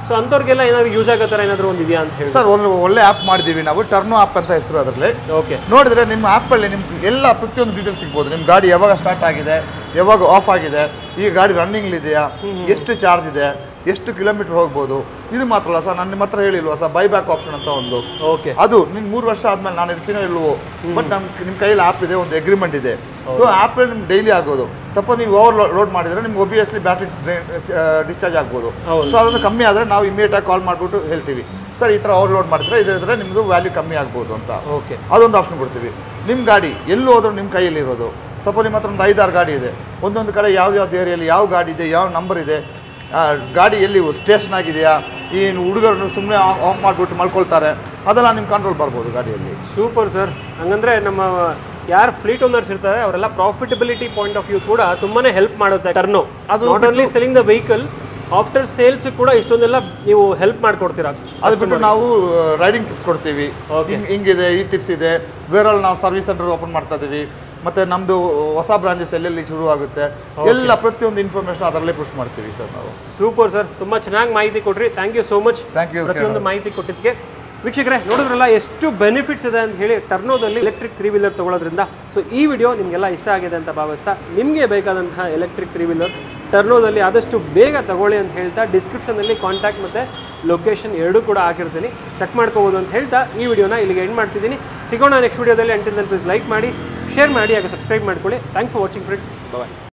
ಸೊ ಅಂಥವ್ರಿಗೆಲ್ಲ ಏನಾದ್ರು ಯೂಸ್ ಆಗೋ ಥರ ಏನಾದರೂ ಒಂದು ಇದೆಯಾ ಅಂತ ಹೇಳಿ ಸರ್ ಒಂದು ಒಳ್ಳೆ ಆ್ಯಪ್ ಮಾಡಿದ್ದೀವಿ ನಾವು ಟರ್ನೋ ಆ್ಯಪ್ ಅಂತ ಹೆಸರು ಅದರಲ್ಲಿ ಓಕೆ ನೋಡಿದ್ರೆ ನಿಮ್ಮ ಆ್ಯಪಲ್ಲಿ ನಿಮ್ಗೆ ಎಲ್ಲ ಪ್ರತಿಯೊಂದು ಡೀಟೇಲ್ಸ್ ಸಿಗ್ಬೋದು ನಿಮ್ಮ ಗಾಡಿ ಯಾವಾಗ ಸ್ಟಾರ್ಟ್ ಆಗಿದೆ ಯಾವಾಗ ಆಫ್ ಆಗಿದೆ ಈ ಗಾಡಿ ರನ್ನಿಂಗ್ ಇದೆಯಾ ಎಷ್ಟು ಚಾರ್ಜ್ ಇದೆ ಎಷ್ಟು ಕಿಲೋಮೀಟರ್ ಹೋಗ್ಬೋದು ಇದು ಮಾತ್ರ ಅಲ್ಲ ಸರ್ ನಾನು ನಿಮ್ಮ ಹತ್ರ ಹೇಳಿಲ್ವಾ ಸರ್ ಬೈ ಬ್ಯಾಕ್ ಆಪ್ಷನ್ ಅಂತ ಒಂದು ಓಕೆ ಅದು ನಿಮ್ಗೆ ಮೂರು ವರ್ಷ ಆದ್ಮೇಲೆ ನಾನು ಇರ್ತೀನೋ ಇಲ್ವೋ ಬಟ್ ನಮ್ ನಿಮ್ಮ ಕೈಯಲ್ಲಿ ಆ್ಯಪ್ ಇದೆ ಒಂದು ಅಗ್ರಿಮೆಂಟ್ ಇದೆ ಸೊ ಆ್ಯಪ್ ನಿಮ್ಗೆ ಡೈಲಿ ಆಗೋದು ಸಪೋಸ್ ನೀವು ಓವರ್ ಲೋಡ್ ಮಾಡಿದ್ರೆ ನಿಮ್ಗೆ ಒಬಿಯಸ್ಲಿ ಬ್ಯಾಟ್ರಿ ಡಿಸ್ಚಾರ್ಜ್ ಆಗ್ಬೋದು ಹೌದು. ಸೊ ಅದನ್ನು ಕಮ್ಮಿ ಆದರೆ ನಾವು ಇಮಿಡಿಯೇಟಾಗಿ ಕಾಲ್ ಮಾಡಿಬಿಟ್ಟು ಹೇಳ್ತೀವಿ ಸರ್ ಈ ಥರ ಓವರ್ ಲೋಡ್ ಮಾಡಿದ್ರೆ ಇದ್ರೆ ನಿಮ್ಮದು ವ್ಯಾಲ್ಯೂ ಕಮ್ಮಿ ಆಗ್ಬೋದು ಅಂತ ಓಕೆ ಅದೊಂದು ಆಪ್ಷನ್ ಕೊಡ್ತೀವಿ ನಿಮ್ಮ ಗಾಡಿ ಎಲ್ಲಿ ಹೋದ್ರೂ ನಿಮ್ಮ ಕೈಯಲ್ಲಿ ಇರೋದು ಸಪೋಸ್ ನಿಮ್ಮ ಹತ್ರ ಒಂದು ಐದಾರು ಗಾಡಿ ಇದೆ ಒಂದೊಂದು ಕಡೆ ಯಾವ್ದು ಯಾವ್ದು ಏರಿಯಲ್ಲಿ ಯಾವ ಗಾಡಿ ಇದೆ ಯಾವ ನಂಬರ್ ಇದೆ ಆ, ಗಾಡಿ ಎಲ್ಲಿ ಸ್ಟೇಷನ್ ಆಗಿದೆಯಾ ಏನು ಹುಡುಗರು ಸುಮ್ಮನೆ ಆಫ್ ಮಾಡಿಬಿಟ್ಟು ಮಲ್ಕೊಳ್ತಾರೆ ಅದೆಲ್ಲ ನಿಮ್ಮ ಕಂಟ್ರೋಲ್ ಬರ್ಬೋದು ಗಾಡಿಯಲ್ಲಿ ಸೂಪರ್ ಸರ್ ಹಂಗಂದ್ರೆ ನಮ್ಮ ಯಾರು ಫ್ಲೀಟ್ ಓನರ್ಸ್ ಇರ್ತಾರೆ ಅವರೆಲ್ಲ ಪ್ರಾಫಿಟಬಿಲಿಟಿ ಪಾಯಿಂಟ್ ಆಫ್ ವ್ಯೂ ಕೂಡ ತುಂಬಾನೇ ಹೆಲ್ಪ್ ಮಾಡುತ್ತೆ ಟರ್ನೋ ಅದು not only selling the vehicle after sales ಕೂಡ ಇಷ್ಟೊಂದೆಲ್ಲ ನೀವು ಹೆಲ್ಪ್ ಮಾಡ್ಕೊಡ್ತೀರಾ ಅದು ಬಿಟ್ಟು ನಾವು ರೈಡಿಂಗ್ ಟಿಪ್ಸ್ ಕೊಡ್ತೀವಿ Okay. ಹಿಂಗ್- ಹಿಂಗಿದೆ ಈ ಟಿಪ್ಸ್ ಇದೆ ಬೇರೆಲ್ಲ ನಾವು ಸರ್ವಿಸ್ ಸೆಂಟರ್ ಓಪನ್ ಮಾಡ್ತಾ ಇದೀವಿ ಮತ್ತೆ ನಮ್ದು ಹೊಸ ಬ್ರಾಂಚಸ್ ಎಲ್ಲೆಲ್ಲಿ ಶುರು ಆಗುತ್ತೆ ಎಲ್ಲ ಪ್ರತಿಯೊಂದು ಇನ್ಫಾರ್ಮೇಶನ್ ಅದರಲ್ಲೇ ಪುಷ್ ಮಾಡ್ತೀವಿ ಸರ್ ನಾವು ಸೂಪರ್ ಸರ್ ತುಂಬಾ ಚೆನ್ನಾಗಿ ಮಾಹಿತಿ ಕೊಟ್ರಿ thank you so much Thank you, ಪ್ರತಿಯೊಂದು ಮಾಹಿತಿ ಕೊಟ್ಟಿದ್ದಕ್ಕೆ ವೀಕ್ಷಕರೇ ನೋಡಿದ್ರಲ್ಲ ಎಷ್ಟು ಬೆನಿಫಿಟ್ಸ್ ಇದೆ ಅಂತ ಹೇಳಿ ಟರ್ನೋದಲ್ಲಿ ಎಲೆಕ್ಟ್ರಿಕ್ ತ್ರೀ ವೀಲರ್ ತಗೊಳ್ಳೋದ್ರಿಂದ ಸೊ ಈ ವಿಡಿಯೋ ನಿಮಗೆಲ್ಲ ಇಷ್ಟ ಆಗಿದೆ ಅಂತ ಭಾವಿಸ್ತಾ ನಿಮಗೆ ಬೇಕಾದಂತಹ ಎಲೆಕ್ಟ್ರಿಕ್ ತ್ರೀ ವೀಲರ್ ಟರ್ನೋದಲ್ಲಿ ಆದಷ್ಟು ಬೇಗ ತಗೊಳ್ಳಿ ಅಂತ ಹೇಳ್ತಾ ಡಿಸ್ಕ್ರಿಪ್ಷನಲ್ಲಿ ಕಾಂಟ್ಯಾಕ್ಟ್ ಮತ್ತು ಲೊಕೇಶನ್ ಎರಡೂ ಕೂಡ ಹಾಕಿರ್ತೀನಿ ಚೆಕ್ ಮಾಡ್ಕೋಬೋದು ಅಂತ ಹೇಳ್ತಾ ಈ ವಿಡಿಯೋನ ಇಲ್ಲಿಗೆ ಎಂಡ್ ಮಾಡ್ತಿದ್ದೀನಿ ಸಿಗೋಣ ನೆಕ್ಸ್ಟ್ ವಿಡಿಯೋದಲ್ಲಿ ಅಂಟಿಲ್ ದನ್ ಪ್ಲೀಸ್ ಲೈಕ್ ಮಾಡಿ ಶೇರ್ ಮಾಡಿ ಹಾಗೆ ಸಬ್ಸ್ಕ್ರೈಬ್ ಮಾಡ್ಕೊಳ್ಳಿ thanks for watching friends bye